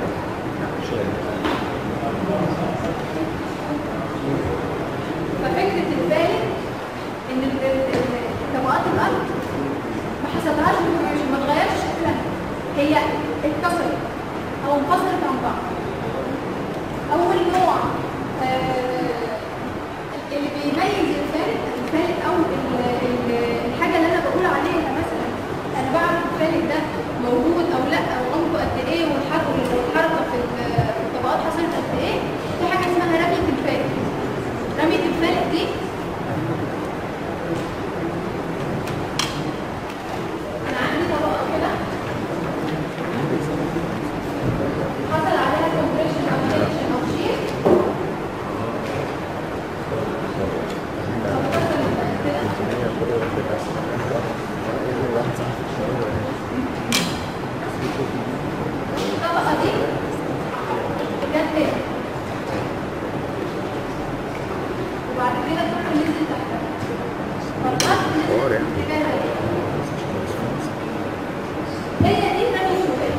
ففكرة الثالث ان ال- ال- ال- طبقات الارض ما حصلهاش deformation، ما اتغيرش شكلها هي اتكسرت او انفصلت عن بعض اول نوع آه، اللي بيميز الفارق الفارق او ال- ال- الحاجه اللي انا بقول عليها مثلا انا بعرف الفارق ده موجود او لا او عمقه قد ايه والحركه والحركه في ال- في الطبقات حصلت قد ايه في حاجه اسمها رميه الفارق رميه الفارق دي انا عندي طبقه كده حصل عليها compression او tension او shear الطبقة دي جت هنا وبعد كده كله نزل تحتها فالأرض نزلت في اتجاهها دي هي دي رمي الشباك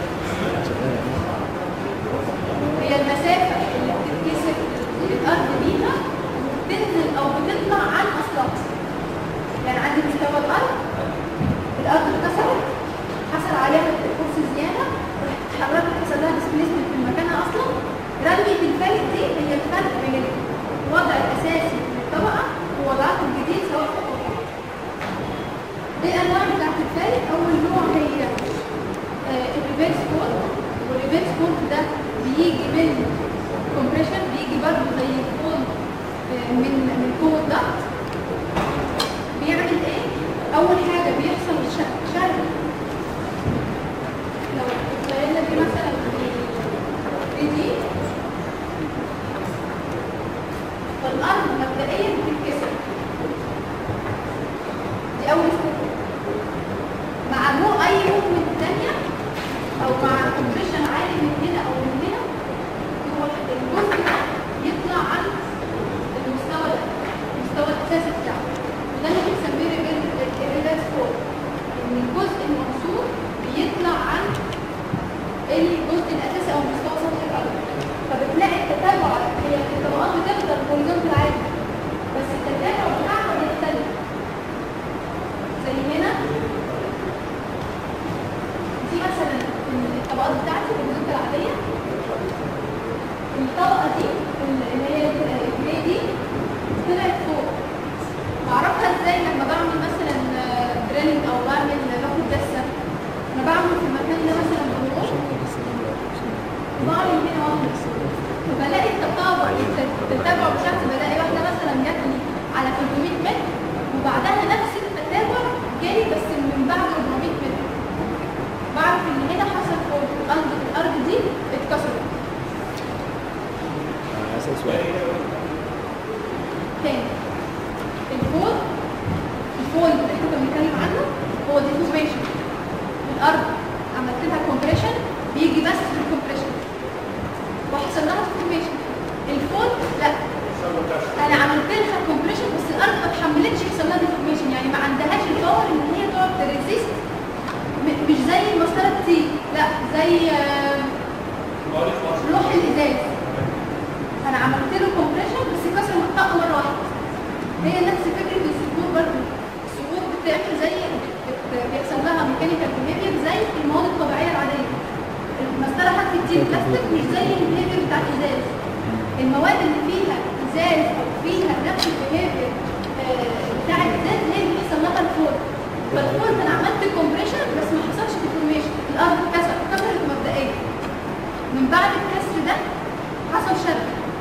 هي المسافة اللي بتتكسر الأرض بيها بتنزل أو بتطلع عن أصلها يعني عندي مستوى الأرض الأرض اتكسرت حصل عليها كورس زيادة راحت اتحركت حصل لها ديسبليسمنت في مكانها أصلا رمية الفلك دي هي الفرق بين الوضع الأساسي للطبقة ووضعها الجديد سواء فوق أو تحت. دي الأنواع بتاعت الفلك أول نوع هي الريفيرس كود والريفيرس كود ده بيجي من كومبريشن بيجي برضه زي الكود آه، من من قوة ضغط بيعمل ايه؟ أول حاجة بيحصل ش- شرخ لو اتخيلنا دي مثلا دي دي فالأرض مبدئيا بتتكسر دي أول ستيب مع مو أي موفمنت تانية أو مع كومبريشن عالي من هنا أو من هنا هو الجزء ده يطلع عن المستوى ده المستوى الأساسي بتاعه وده اللي بنسميه الريفيرس فول إن الجزء المنصور بيطلع عن الجزء الأساسي أو مستوى سطح الأرض فبتلاقي التتابع هي الطبقات بتفضل هوريزونتال عادي بس التتابع بتاعها بيختلف زي هنا دي مثلا الطبقات بتاعتي الهوريزونتال الطبقه دي اللي هي الجري دي طلعت فوق بعرفها ازاي لما بعمل مثلا دريلنج او بعمل باخد دسه انا بعمل في المكان ده مثلا بروح وبعمل هنا واحد فبلاقي التطابق التتابع بتاعتي بلاقي واحده مثلا جات لي على 300 متر وبعدها نفس التتابع جالي بس من بعد 400 متر بعرف ان هنا حصل فوق الارض الارض دي اتكسرت انا اسال سؤال تاني الفول الفول اللي احنا كنا بنتكلم عنه هو ديفورميشن الارض عملت لها كومبريشن بيجي بس بالكومبريشن وحصل لها ديفورميشن الفول لا انا عملت لها كومبريشن بس الارض ما اتحملتش يحصل لها ديفورميشن يعني ما عندهاش الباور ان هي تقعد تريزيست م- مش زي المسطره تي لا زي آه، لوح الازاز انا عملت له كومبريشن بس كسر الطاقه مره واحده هي نفس فكره الصخور برضه الصخور بتعمل زي بت- بيحصل لها ميكانيكال بيهيفير زي المواد الطبيعيه العاديه المسطره حتى دي بلاستيك مش زي البيهيفير بتاع الازاز المواد اللي فيها ازاز او فيها نفس البيهيفير بتاع الازاز هي اللي بيحصل لها الفول فالفول انا عملت كومبريشن بس ما حصلش ديفورميشن الارض اتكسر اتكسرت مبدئيا من بعد الكسر ده حصل شد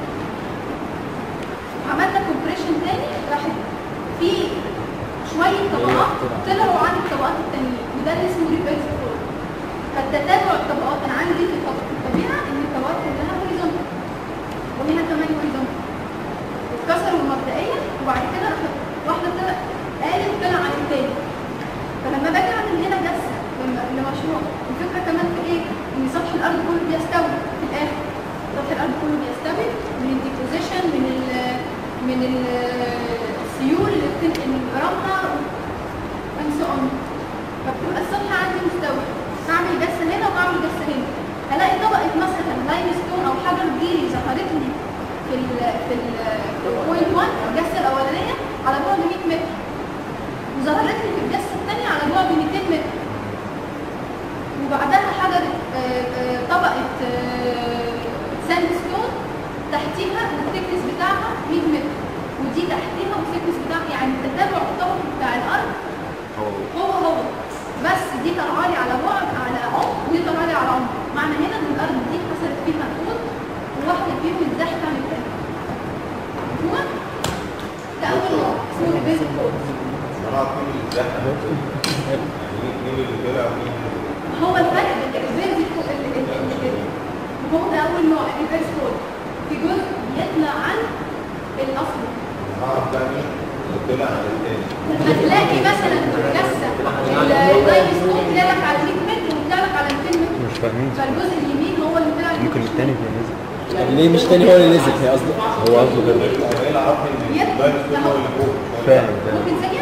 عملنا كومبريشن تاني راحت في شويه طبقات طلعوا عن الطبقات التانية وده اللي اسمه ريفيرس فول فالتتابع الطبقات انا عندي في الطب- في الطبيعه ان الطبقات كلها هوريزونتال وهنا كمان هوريزونتال اتكسروا مبدئيا وبعد كده راحت واحده طلع قالب طلع عن التاني فلما باجي اعمل هنا جلسه لما- لمشروع الفكره كمان في ايه؟ ان سطح الارض كله بيستوي في الاخر سطح الارض كله بيستوي من الديبوزيشن من ال من ال- السيول اللي بتنقل الرمله and so on فبتبقى السطح عندي مستوي هعمل جلسه هنا وهعمل جلسه هنا هلاقي طبقه مثلا لايم ستون او حجر جيري ظهرت لي في ال في ال في البوينت 1 الجلسه الاولانيه على بعد 100 متر وظهرت لي في الجلسه الثانيه على بعد 200 متر وبعدها حجر آه، آه، طبقه ساند ستون تحتيها والثيكنس بتاعها 100 متر ودي تحتيها والثيكنس بتاعها يعني التتابع الطبقي بتاع الارض هو هو هو بس دي طالعه لي على بعد على عمق ودي طالعه لي على عمق معنى هنا ان الارض دي حصلت فيها طول وواحده فيهم اتزحت عن الثانيه مفهوم؟ ده اول نوع اسمه البيزك كود صراحة مين اللي زحف يعني مين مين اللي طلع ومين اللي- هو الفرق بين البيزك كود هو ده اول نوع الريفرس كود في جزء بيطلع عن الاصل اعرف بقى مين اللي طلع عن التاني لما تلاقي مثلا جسة اللايم ستون طلع لك على 100 متر وطلع لك على 200 متر مش فاهمين فالجزء اليمين هو اللي طلع ممكن التاني كان نزل يعني ليه مش تاني هو اللي نزل هي قصدي هو قصده كده ايه اللي عرفني ان اللاين ستون هو اللي فوق فاهم فاهم ممكن ثانية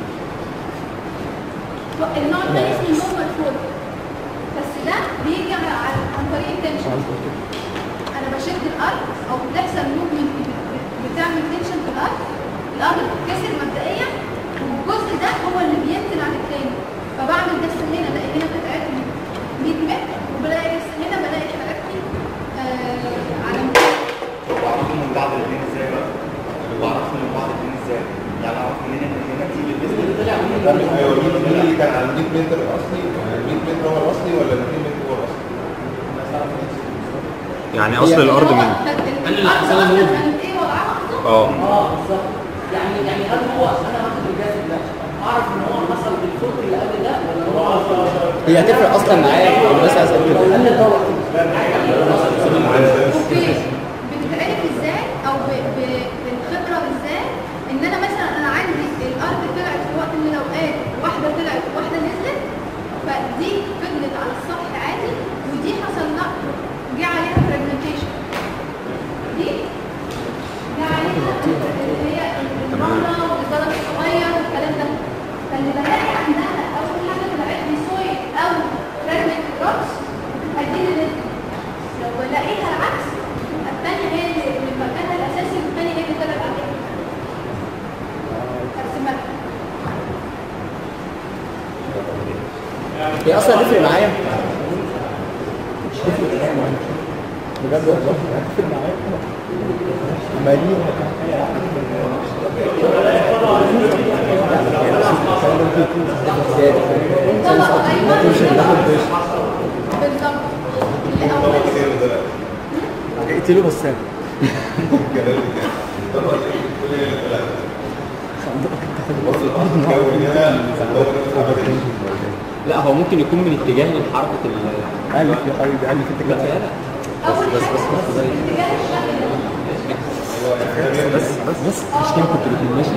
النوع الثاني اسمه النورمال فول بس ده بيجي على على- عن طريق التنشن انا بشد الارض او بتحصل موفمنت بتعمل تنشن في الارض الارض بتتكسر مبدئيا والجزء ده هو اللي بينزل عن التاني فبعمل جس هنا الاقي هنا قطعت لي 100 متر وبلاقي جس هنا بلاقي حركتي آه على 200 بعرفهم من بعض الاثنين ازاي بقى؟ بعرفهم من بعض الاثنين ازاي؟ يعني اعرف منين ان هنا دي بالنسبه اللي طلع ومين اللي طلع ايوه مين مين اللي كان على 100 متر الاصلي يعني 100 متر هو الاصلي ولا 200 متر هو الاصلي؟ يعني اصل الارض مين الارض اصلا كانت ايه وضعها اصلا اه اه بالظبط يعني يعني هل هو انا هاخد الجهاز ده اعرف ان هو حصل بالفوق اللي قبل ده ولا هو هي هتفرق اصلا معايا انا بس اسال كده هل الدواء اوكي بتتعرف ازاي او ب- ب- بالخبره ازاي ان انا مثلا انا عندي الارض طلعت في وقت من الاوقات واحده طلعت وواحده نزلت فدي فضلت على السطح عادي ودي حصل لها جه عليها فراجمنتيشن دي جه عليها اللي هي الرمله والزلط الصغير والكلام ده فاللي بلاقي عندها اول حاجه طلعت لي سويل او فراجمنت روكس بتبقى دي اللي نزلت لو بلاقيها العكس يبقى الثانية هي اللي اللي مكانها الأساسي والثانية هي اللي طلعت عليها. هرسمها. هي اصلا هتفرق معايا بجد والله هتفرق معايا ما دي طبقة أيمن بالظبط اللي طبعا أول كتير ده اقتله بسام كلام كده طبعا كل اللي ثلاثة بص الأرض الجو هنا الدور الأبدي لا هو ممكن يكون من اتجاه لحركه ال الف يا حبيبي الف انت لا كده لا لا أول حاجة اتجاه الشكل ده بس بس بس مش كده كنت بتقول ماشي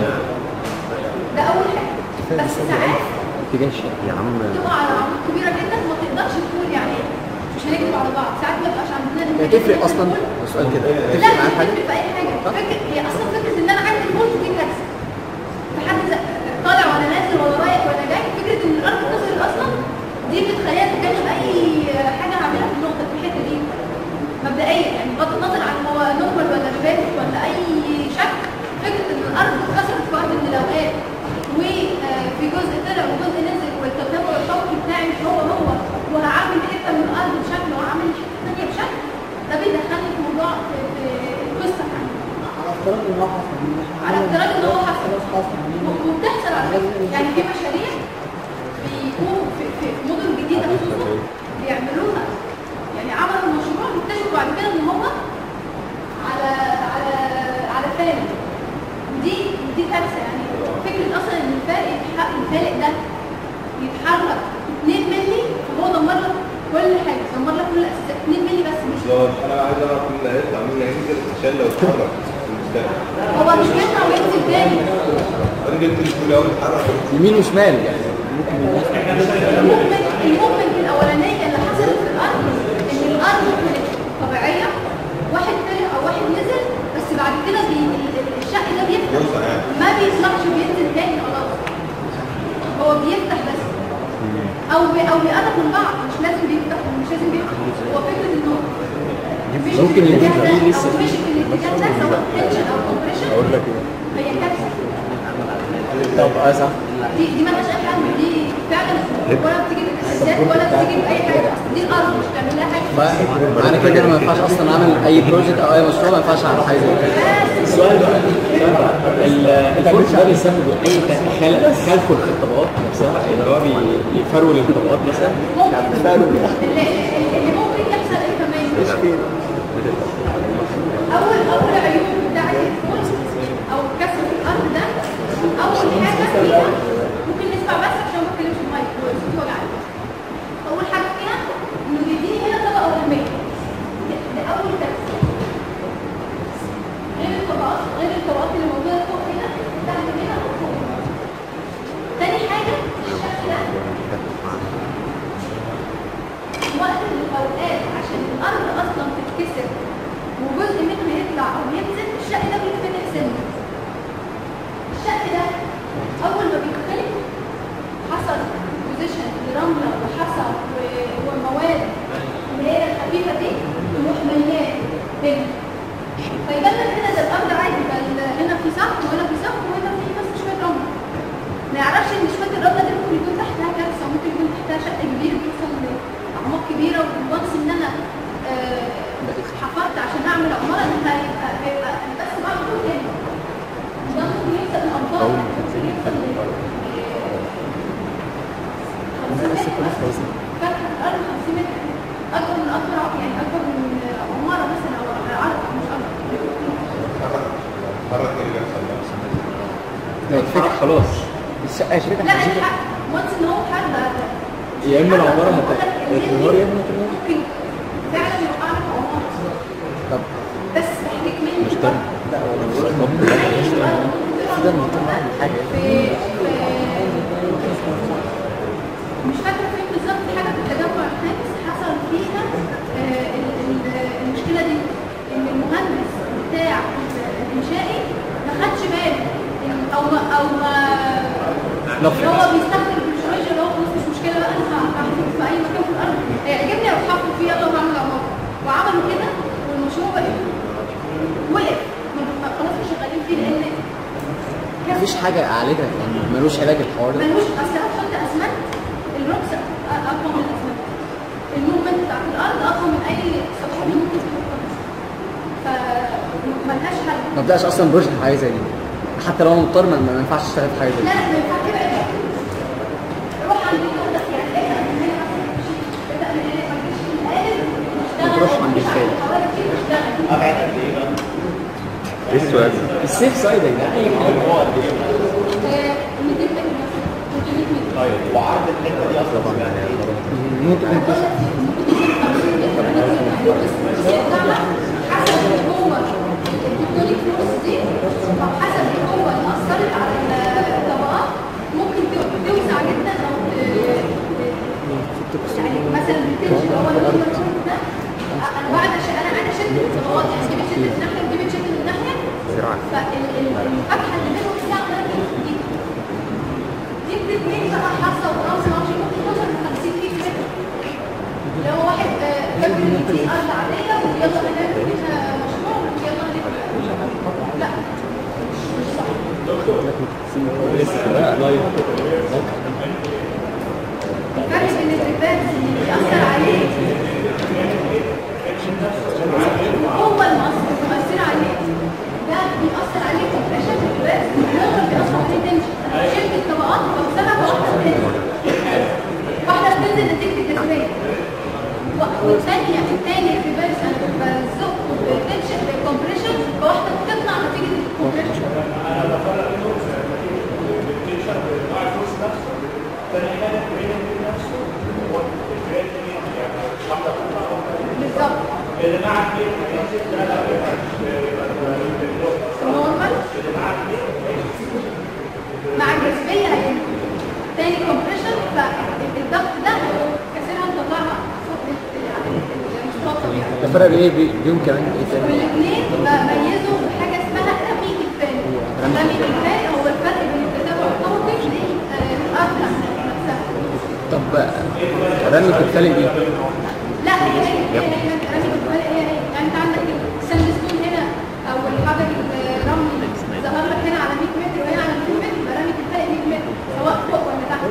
ده أول حاجة بس ساعات اتجاه الشارع يا عم بتبقى على عمود كبيرة جدا ما تقدرش تقول يعني مش هنكذب على بعض ساعات ما بيبقاش عندنا هي تفرق اصلا السؤال كده لا تفرق معاك مش حاجه تفرق في اي حاجه فكره هي اصلا فكره ان انا عندي فولت دي كارثه في حد ذا- طالع ولا نازل ولا رايح ولا جاي فكره ان الارض تظهر اصلا دي بتخليها تتجنب اي حاجه هعملها في النقطه في الحته دي مبدئيا يعني بغض النظر عن هو نورمال ولا ريفيرس ولا اي شكل فكره ان الارض اتكسرت في وقت من الاوقات وفي جزء طلع وجزء نزل والتتابع الفوقي بتاعي مش هو هو وهعمل حته من الارض بشكل وهعمل حته ثانيه بشكل ده بيدخلني في موضوع في في القصه يعني على افتراض ان هو حصل على افتراض ان هو حصل خلاص حصل يعني وبتحصل على فكره يعني في مشاريع بيقوموا في في مدن جديده خصوصا بيعملوها يعني عملوا مشروع واكتشفوا بعد كده ان هو على على على فالق ودي ودي كارثه يعني فكره اصلا ان الفالق يتح- الفالق ده يتحرك 2 مللي فهو دمر لك كل حاجه دمر لك كل الاساسيات 2 مللي بس مش بالظبط انا عايز اعرف مين اللي هيطلع مين اللي هينزل عشان لو اتحرك في المستقبل هو مش بيطلع وينزل تاني انا جبت الفول اول اتحرك يمين وشمال يعني المؤمن المؤمن الاولانيه اللي حصلت في الارض ان الارض كانت طبيعيه واحد طلع او واحد نزل بس بعد كده بي الشق ده بيفتح يوسع يعني ما بيطلعش وينزل تاني خلاص هو بيفتح بس او بي او بيقرب من بعض مش لازم بيفتح ومش لازم بيفتح هو فكره انه مش في ممكن الاتجاه يكون ده في او لسه مش في الاتجاه ده سواء تنشن او كومبريشن اقول لك ايه هي كارثه طب اه صح دي دي مالهاش اي حل دي فعلا ولا بتيجي بالاساسيات ولا بتيجي باي حاجه اصل دي الارض مش تعمل لها حاجه ما- معنى كده انا ما ينفعش اصلا اعمل اي بروجكت او اي مشروع ما ينفعش اعمل حاجه زي كده السؤال بقى السؤال بقى ال- الفرق ده بيسبب اي تخلل تخلخل في الطبقات نفسها اللي هو بي- بيفرول الطبقات مثلا ممكن اللي, اللي ممكن يحصل ايه كمان اول اول عيوب بتاعت الفول او كسر الارض ده اول حاجه فيها ممكن نسمع بس عشان ما اتكلمش المايك والصوت وجعني اول حاجه فيها انه بيديني هنا طبقه وهميه ده ده اول كسر غير الطبقات غير الطبقات اللي موجوده فوق هنا تحت هنا وفوق تاني حاجه الشكل ده وقت من الاوقات عشان الارض اصلا تتكسر وجزء منها يطلع او ينزل الشق ده بيتفتح سنه الشق ده اول ما بيتخلق حصل بوزيشن لرمله وحصى و- ومواد اللي هي الخفيفه دي تروح مليان هنا فيبان لك هنا ده الارض عادي ده ال- هنا في سقف وهنا في سقف وهنا في بس شويه رمله ما يعرفش ان شويه الرمله دي ممكن يكون تحتها كارثه وممكن يكون تحتها شق كبير بيوصل لاعماق كبيره وانس ان انا آه، حفرت عشان اعمل عماره انها هيبقى هيبقى بس بعد كل تاني ده ممكن يحصل الامطار ممكن يحصل فتحة الارض 50 متر اكبر من اكبر يعني اكبر من عماره مثلا او عرض مش اكبر اتحرك ايه اللي بيحصل لو اتفتح خلاص الشقه لا هتفتح الحق وانس ان هو حد يا اما العماره هتنهار يا اما هتنهار ممكن فعلا يوقع لك عماره طب بس تحريك مني مش ده لا هو مش ده المهتم حاجه في مش فاكره فين بالظبط حاجه في التجمع الخامس حصل فيها آه، ال- ال- المشكله دي ان المهندس بتاع الانشائي ما خدش باله إن- او ما او ما اللي هو بيستخدم التكنولوجيا اللي هو خلاص مش مشكله بقى انا هحفر في اي مكان في الارض هيعجبني اروح احفر فيه يلا وهعمل عماره وعملوا كده والمشروع وقف وقف ما- ما- خلاص مش شغالين فيه لان كان- مفيش حاجه اعالجها يعني ملوش علاج الحوار ده ملوش اصل هتحط اسمنت الروكس اقوى من الاسمنت المومنت بتاعت الارض اقوى من اي سطح ممكن تحطه ما ابداش اصلا بروجكت في حاجه زي دي حتى لو انا مضطر ما ما ينفعش اشتغل في حاجه زي لا دي لا ما ينفعش كده يبقى روح عند النقطة يعني ابدأ من هنا ابدأ من هنا ما تجيش من الألف ما تروحش عند الفعل. حوالي كتير واشتغل ابعد قد ايه بقى؟ ايه السؤال؟ السيف سايد يا جدعان اي حاجه هو قد ايه؟ آه، 200 متر مثلا 300 متر طيب وعرض الحته دي اصلا بقى قد ايه؟ ممكن أنا بقول لك حسب اللي هو التكتونيك فورس دي او حسب اللي هو اللي اثرت على الطبقات ممكن تو- توسع جدا او ت- يعني مثلا بتمشي اللي هو النورمال فورس ده انا بعد عشان انا انا شدت الطبقات يعني دي بتشد من ناحيه ودي بتشد من ناحيه زراعة فالفتحه اللي بينهم دي عماله دي دي بتتميل بقى حصه ورمز معرفش ممكن توصل ل 50 متر لو واحد آه، فاكر ان دي ارض عاديه ويلا نعمل فيها مشروع ويلا نبدا لا مش صح الفرق بين الريفيرس اللي بيأثر عليه هو المؤثر المؤثر عليه ده بيأثر عليه كومبريشن الريفيرس هو اللي بيأثر عليه تنشن شلت الطبقات وبوصلها بواحده بتنزل واحده بتنزل نتيجه التسويه والثانيه الثاني الريفيرس انا بزق بالتنشن بالكومبريشن فواحده بتطلع نتيجه الكومبريشن بالظبط نورمال مع الجاذبيه هي تاني كومبريشن فالضغط ده كسرها نطلعها فوق المستوى الطبيعي ده فرق ايه بي- بيهم كمان ايه تاني والاثنين بميزوا بحاجه اسمها رمي الفال رمي الفال هو الفرق بين التتابع الطبقي والارض نفسها طب رمي في الفالق دي لا هي هي هي هي رمي الفال هي هي يعني انت عندك السندستون هنا او الحجر الرملي ظهر لك هنا على 100 متر وهنا على 200 متر يبقى رمي الفال 100 متر سواء فوق ولا تحت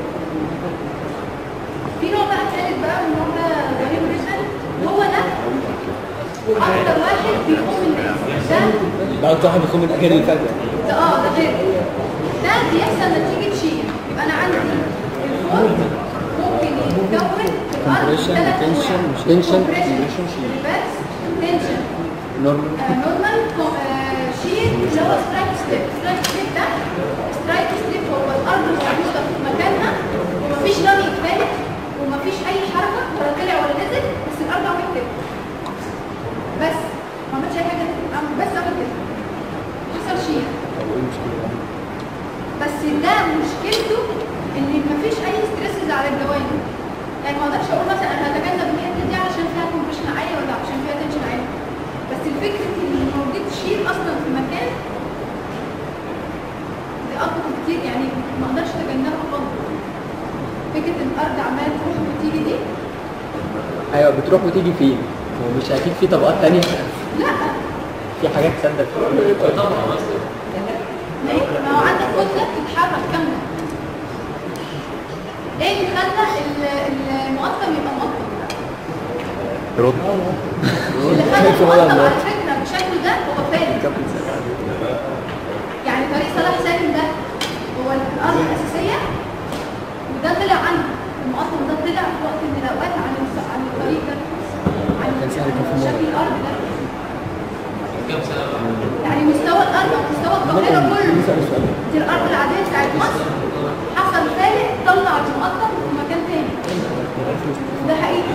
في نوع بقى ثالث بقى والنوع ده غريب جدا هو ده اكتر واحد بيقوم الناس ده ده اكتر واحد بيكون من اجل الفالق ده اه ده غير ده بيحصل نتيجة شيء يبقى انا عندي الفوق ممكن يتكون في الارض Compression, ثلاث tension, أنواع. tension, Compression, compression, shear. reverse, tension. نورمال آه، normal co- آه، shear اللي هو سترايك سليب سترايك سليب ده سترايك سليب هو الارض موجودة في مكانها ومفيش رمي فالق ومفيش اي حركة ولا طلع ولا نزل بس الارض عملت كده بس ما عملتش اي حاجة عمل- بس عمل كده حصل شيء بس ده مشكلته ان مفيش اي ستريسز على الجوانب يعني ما اقدرش اقول مثلا انا هتجنب الحته دي علشان فيها كومبريشن عاليه ولا عشان فيها تنشن عالي بس الفكره ان موجود شيل اصلا في مكان دي اقوى كتير يعني ما اقدرش اتجنبها خالص فكره ان الارض عماله تروح وتيجي دي ايوه بتروح وتيجي فين ومش اكيد في طبقات تانية لا في حاجات تصدق ما هي- ما هو عندك كتله بتتحرك كامله ايه اللي خلى ال- المقطم يبقى مقطم رد اللي خلى كيف ولا المقطم على الوقت؟ فكره بشكله ده هو فارق يعني طريق صلاح سالم ده هو الارض الاساسيه وده طلع عنه المقطم ده طلع في وقت من الاوقات عن الس- عن الطريق ده عن كان سهل يكون في عن شكل مرة. الارض ده كم سنة يعني مستوى الارض او مستوى القاهره كله دي الارض العاديه بتاعت مصر حصل فالق طلع المقطم في مكان تاني ده حقيقي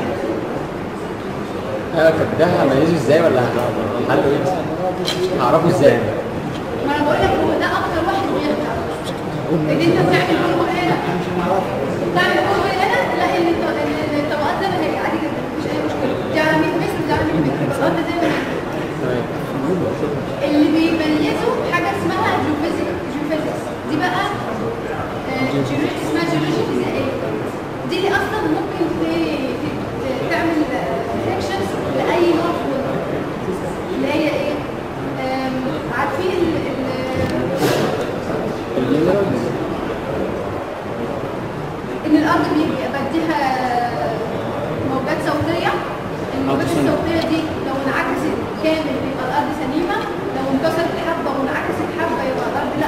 ايوه طب ده هميزه ازاي ولا حله ايه مثلا؟ هعرفه ازاي ما انا بقول لك هو ده اكتر واحد بيخدع ان انت بتعمل كل هنا تعمل كل هنا تلاقي ان الط- إن الطبقات زي ما هي عادي جدا مفيش اي مشكله دي على 100 متر ودي على 100 متر الطبقات زي ما هي تمام اللي بيميزوا حاجه اسمها جيوفيزيك جيوفيزيكس دي بقى آه، جيولوجي اسمها جيولوجي فيزيائيه دي اللي اصلا ممكن ت- ت- تعمل ديتكشنز لاي نوع فوق اللي هي ايه آم، عارفين ال- ال- ان الارض بيبقى بديها موجات صوتيه الموجات الصوتيه دي لو انعكست كامل بيبقى الارض سليمه لو انكسرت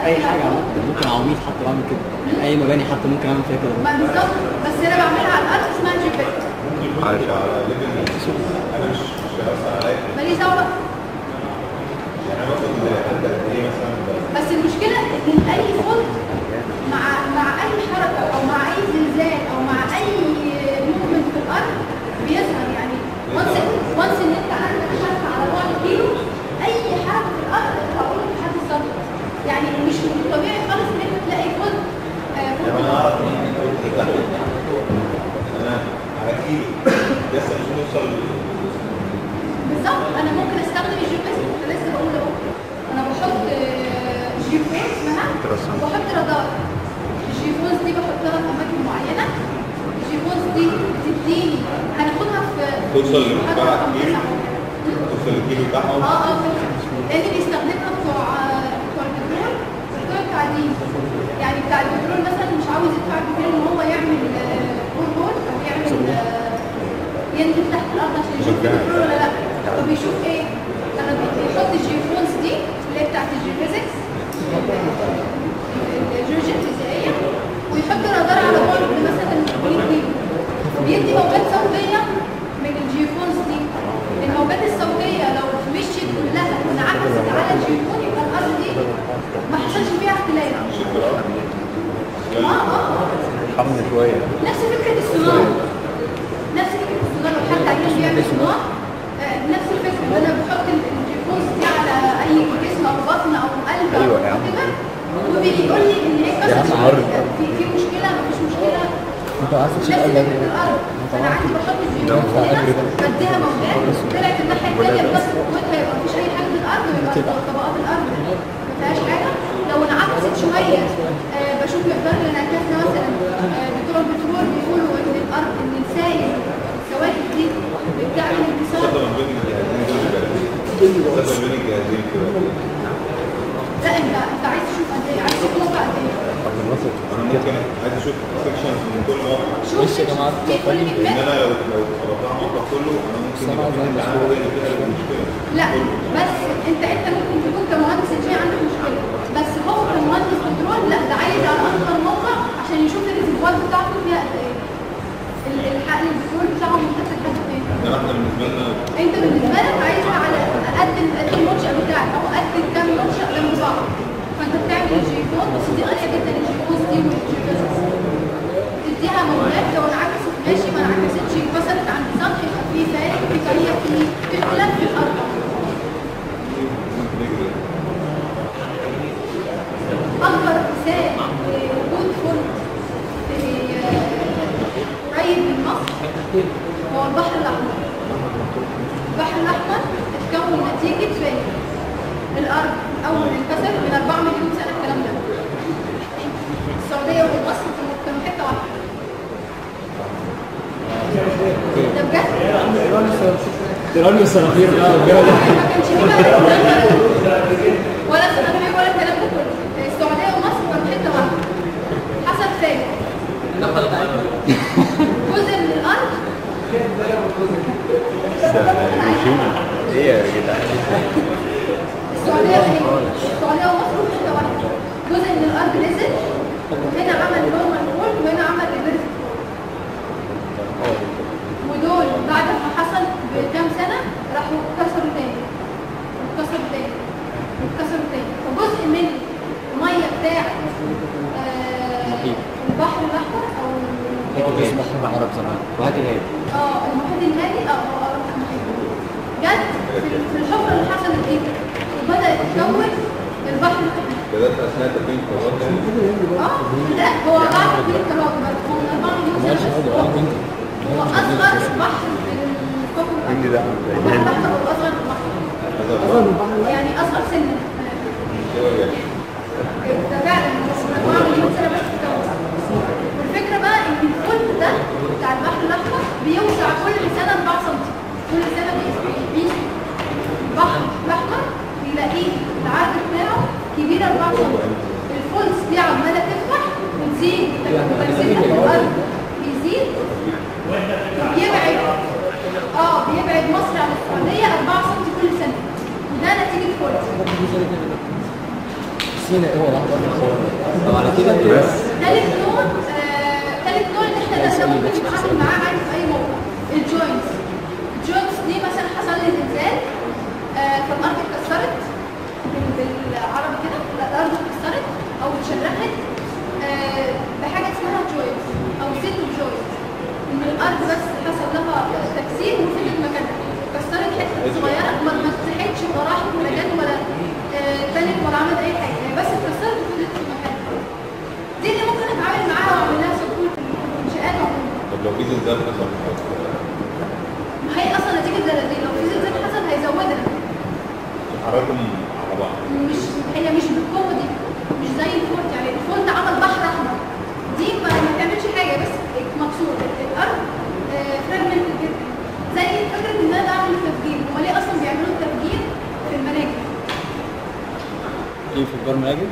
اي حاجه عملت ممكن عواميد حتى بعمل كده اي مباني حتى ممكن اعمل فيها كده ما بالظبط بس انا بعملها على الارض اسمها جيبت ممكن عارف. يكون على ليفل انا مش مش هيأثر عليا ماليش دعوه بقى. يعني انا باخد قد قد ايه مثلا بس المشكله ان اي فولت مع مع اي حركه او مع اي زلزال او مع اي موفمنت في الارض بيظهر يعني وانس وانس ان انت عندك حركه على بعد كيلو اي حركه في الارض هقول لك حد الصدر يعني مش من الطبيعي خالص ان انت تلاقي فولت آه، يعني فولت انا اعرف ان انا على كيلو لسه مش نوصل بالظبط انا ممكن استخدم الجي بي اس كنت لسه بقول اهو انا بحط آه، جي فون اسمها Ultrasound. وبحط رادار الجي فونز دي بحطها في اماكن معينه الجي فونز دي بتديني هناخدها في توصل في لارتفاع محاضرة رقم كيلو؟ تسعة. توصل للكيلو بتاعهم اه اه فكرة. لان بيستخدمها بتوع بتوع البترول بتوع التعدين يعني بتاع البترول مثلا مش عاوز يدفع البترول ان هو يعمل بور هول او يعمل آه، ينزل تحت الارض عشان يشوف شجاع. البترول ولا لا وبيشوف ايه انا بيحط الجيوفونز دي اللي هي بتاعت الجيوفيزكس الجيولوجيا الفيزيائيه ويحط رادار على بعد مثلا 100 كيلو وبيدي موجات صوتيه من الجيوفونز دي الموجات الصوتيه لو مشيت كلها وانعكست على الجيوفون يبقى الارض دي ما حصلش فيها اختلاف اه اه حمل شويه نفس فكرة السونار نفس فكرة السونار لو حد عايز يعمل سونار آه، نفس الفكرة ان انا بحط ال- الجلوكوز دي على اي جسم او بطن او قلب أيوة او يا عم. كده وبيقول لي ان هي يا عم كسرت عرض. في في مشكلة مفيش مشكلة انت عارف نفس تشيل فكرة قلبك الارض انا عندي بحط الجلوكوز هنا بديها موجات طلعت الناحية الثانية بكسر قوتها يبقى مفيش اي حاجة في الارض ويبقى طبقات الارض ما فيهاش حاجة لو انعكست شوية آه، بشوف مقدار الانعكاس ده مثلا آه، بتوع البترول بيقولوا ان الارض ان السائل السوائل دي بتعمل انكسار صدر بين الجهازين كده صدر بين الجهازين كده لا انت انت عايز تشوف قد ايه عايز تشوف موقع قد ايه انا ممكن عايز اشوف سكشنز من كل موقع شوف بص يا جماعة، في كل ان مكان انا لو لو خبطتها الموقع كله انا ممكن يبقى في حد عنده هنا كده مشكله لا بس انت انت ممكن تكون كمهندس انشاء عندك مشكله بس هو كمهندس بترول لا ده عايز على اكتر موقع عشان يشوف الريزرفوار بتاعته فيها قد ايه ال- الحقن البترول بتاعه ممتد لحد فين انما احنا بالنسبه لنا انت بالنسبه لك عايزها على قد قد المنشأ بتاعك او قد كام منشأ جنب بعض فانت بتعمل الجيفون بس دي غاليه جدا الجيفون دي والجيفون تديها موجات لو انعكست ماشي ما انعكستش انكسرت عند سطح يبقى في فارق في طريقه في في اختلاف في الارض ممكن نجري اكبر مثال لوجود فرن في قريب من مصر هو البحر الاحمر البحر الاحمر اتكون نتيجه فين الارض اول انكسر من 4 مليون سنه الكلام ده السعوديه ومصر كانوا كانوا حته واحده ده بجد تيران الصنافير بقى والجو ده ما كانش فيه بقى ولا صنافير ولا الكلام ده كله السعوديه ومصر كانوا حته واحده حصل فين جزء من الارض ايه يا جدعان السعوديه فين السعوديه ومصر كانوا حته واحده جزء من الارض نزل هنا عمل نورمال فولت وهنا عمل ريفرس ودول بعد ما حصل بكام سنه راحوا اتكسروا تاني اتكسروا تاني اتكسروا تاني فجزء من الميه بتاعت آه، البحر الاحمر او كنت اسمه بحر العرب زمان وهات الهادي اه المحيط الهادي اه اه آه، المحيط جت في- في الحفره اللي حصلت دي وبدات تكون البحر الأحمر. بدات اثناء تكوين قرارات يعني اه لا هو بعد كده كرات بس هو من 4 مليون سنه بس هو هو اصغر بحر في الكوكب هندي ده عامل زي البحر الهند. الاحمر هو اصغر بحر هذا يعني اصغر سن شويه ده فعلا بس من 4 مليون سنه بس اتكون والفكره بقى ان الفولت ده بتاع البحر الاحمر بيوسع كل سنه 4 سم كل سنه بيس- بيس البحر الاحمر بيلاقيه العرض بتاعه كبير 4 سم الفولت دي عماله تفتح وتزيد تنزيل تحت الارض بيزيد بيبعد اه بيبعد مصر عن السعوديه 4 سم كل سنه وده نتيجه فولت نفسينا ايه هو لحظه الصور طب على كده انتوا بس ثالث نوع آه، ثالث نوع اللي احنا عايز ده أسأل ممكن نفسي نتعامل أسأل. معاه عادي في اي موقع الجوينتس الجوينتس دي مثلا حصل لي زلزال آه، فالارض اتكسرت بال- بالعربي كده لا الارض اتكسرت او اتشرخت آه، بحاجه اسمها جوينتس او سيت جوينتس ان الارض بس حصل لها تكسير وفضلت مكانها كسرت حته صغيره ما ما اتسحبش ولا راحت ولا جت ولا آه، اتنت ولا عملت اي حاجه هي بس اتكسرت وفضلت في مكانها دي اللي ممكن اتعامل معاها واعمل لها سكون في الانشاءات عموما طب لو في زلزال حصل ما هي اصلا نتيجه زلازل لو في زلزال حصل هيزودها حركهم على بعض مش هي مش بالقوه دي مش زي الفولت يعني الفولت عمل بحر احمر دي ما, ما تعملش حاجه بس مكسور الارض فراجمنت جدا زي فكره ان انا بعمل تفجير هما ليه اصلا بيعملوا التفجير في المناجم ايه في الدار مراجل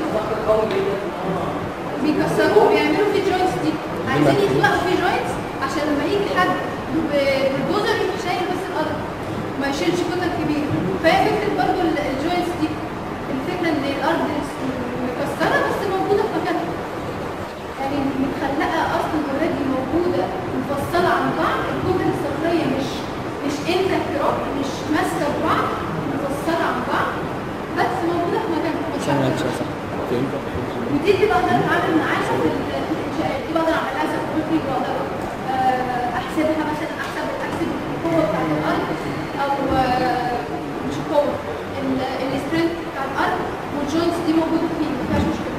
بيكسروه بيعملوا فيه جوينتس دي عايزين يخلقوا فيه جوينتس عشان لما يجي حد ب- بالبوزر يبقى شايل بس الارض ما يشيلش كتل كبيره فهي فكره برضه ال- الجوينتس دي الفكره ان الارض مكسره بس موجوده في مكانها يعني متخلقه اصلا اوريدي موجوده مفصله عن بعض الكتل الصخريه مش مش انتكت روك مش ماسكه ببعض مفصله عن بعض بس موجوده في مكانها عشان ما تشوف صح فهمت ودي اللي بقدر اتعامل معاها في ال- في الانشاءات دي بقدر اعملها زي ما قلت لك بقدر آه، احسبها مثلا احسب احسب القوه بتاعت الارض او آه، مش القوه السترينث بتاع الارض والجوينتس دي موجوده فيه ما فيهاش مشكله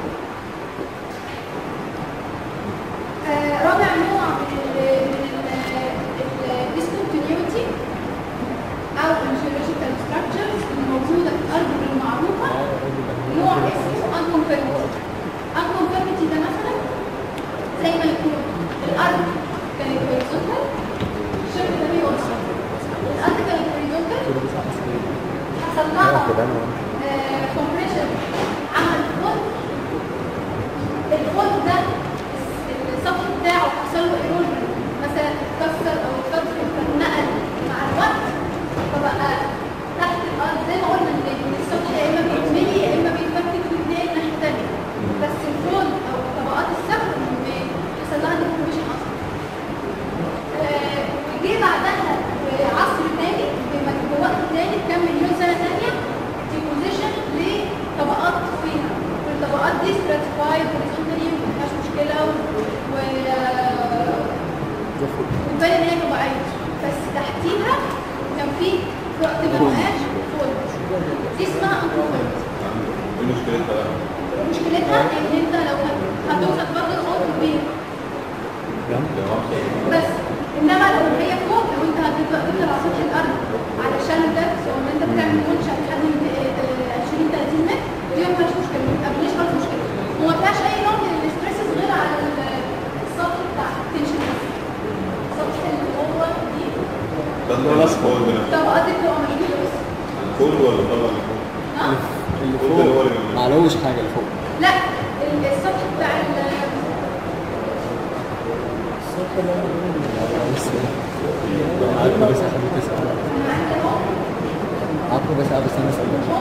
آه، رابع نوع من الديسكونتينيوتي او الجيولوجيكال ستراكشرز الموجوده في الارض بالمعروفه نوع اسمه unconformity unconformity ده مثلا زي ما يكون الارض كانت horizontal الشركه ده horizontal الارض كانت horizontal حصل لها كومبريشن عمل فولت الفولت ده السطح بتاعه حصل له ايروجن مثلا اتكسر او اتكسر فاتنقل مع الوقت فبقى تحت الارض زي ما قلنا ان إن السطح يا اما بيتملي يا اما بيتفكك ويتنقل الناحيه الثانيه بس الفولت او طبقات السقف م- حصل لها ديفورميشن اصلا آه، جه بعدها بعصر تاني بم- بوقت تاني بكام مليون سنه تانيه ديبوزيشن لطبقات فيها والطبقات دي ستراتيفايد هوريزونتالي ما فيهاش مشكله و وتبين ان هي طبيعيه بس تحتيها كان في في وقت ما بقاش فولت دي اسمها انكروفمنت ايه مشكلتها بقى؟ مشكلتها ان انت لو هت- هتوصل برضه لخط كبير بس انما لو هي فوق لو انت هتبدا تطلع على سطح الارض علشان الدرس او ان انت بتعمل منشا لحد من 20 30 متر دي ما فيهاش مشكله ما بتقابلنيش خالص مشكله وما فيهاش اي نوع من الاستريسز غير على ال- السطح بتاع التنشن بس السطح اللي هو دي ده اللي هو الكولد نفسه الطبقات دي بتبقى مشدوده بس كولد ولا طبعا اللي فوق؟ نعم اللي قلت اللي هو فوق اللي- ما علوش حاجه اللي فوق لا ال- السطح بتاع ال- عارفه بس عشان تسال أنا عندي اهو عارفه بس عشان اسال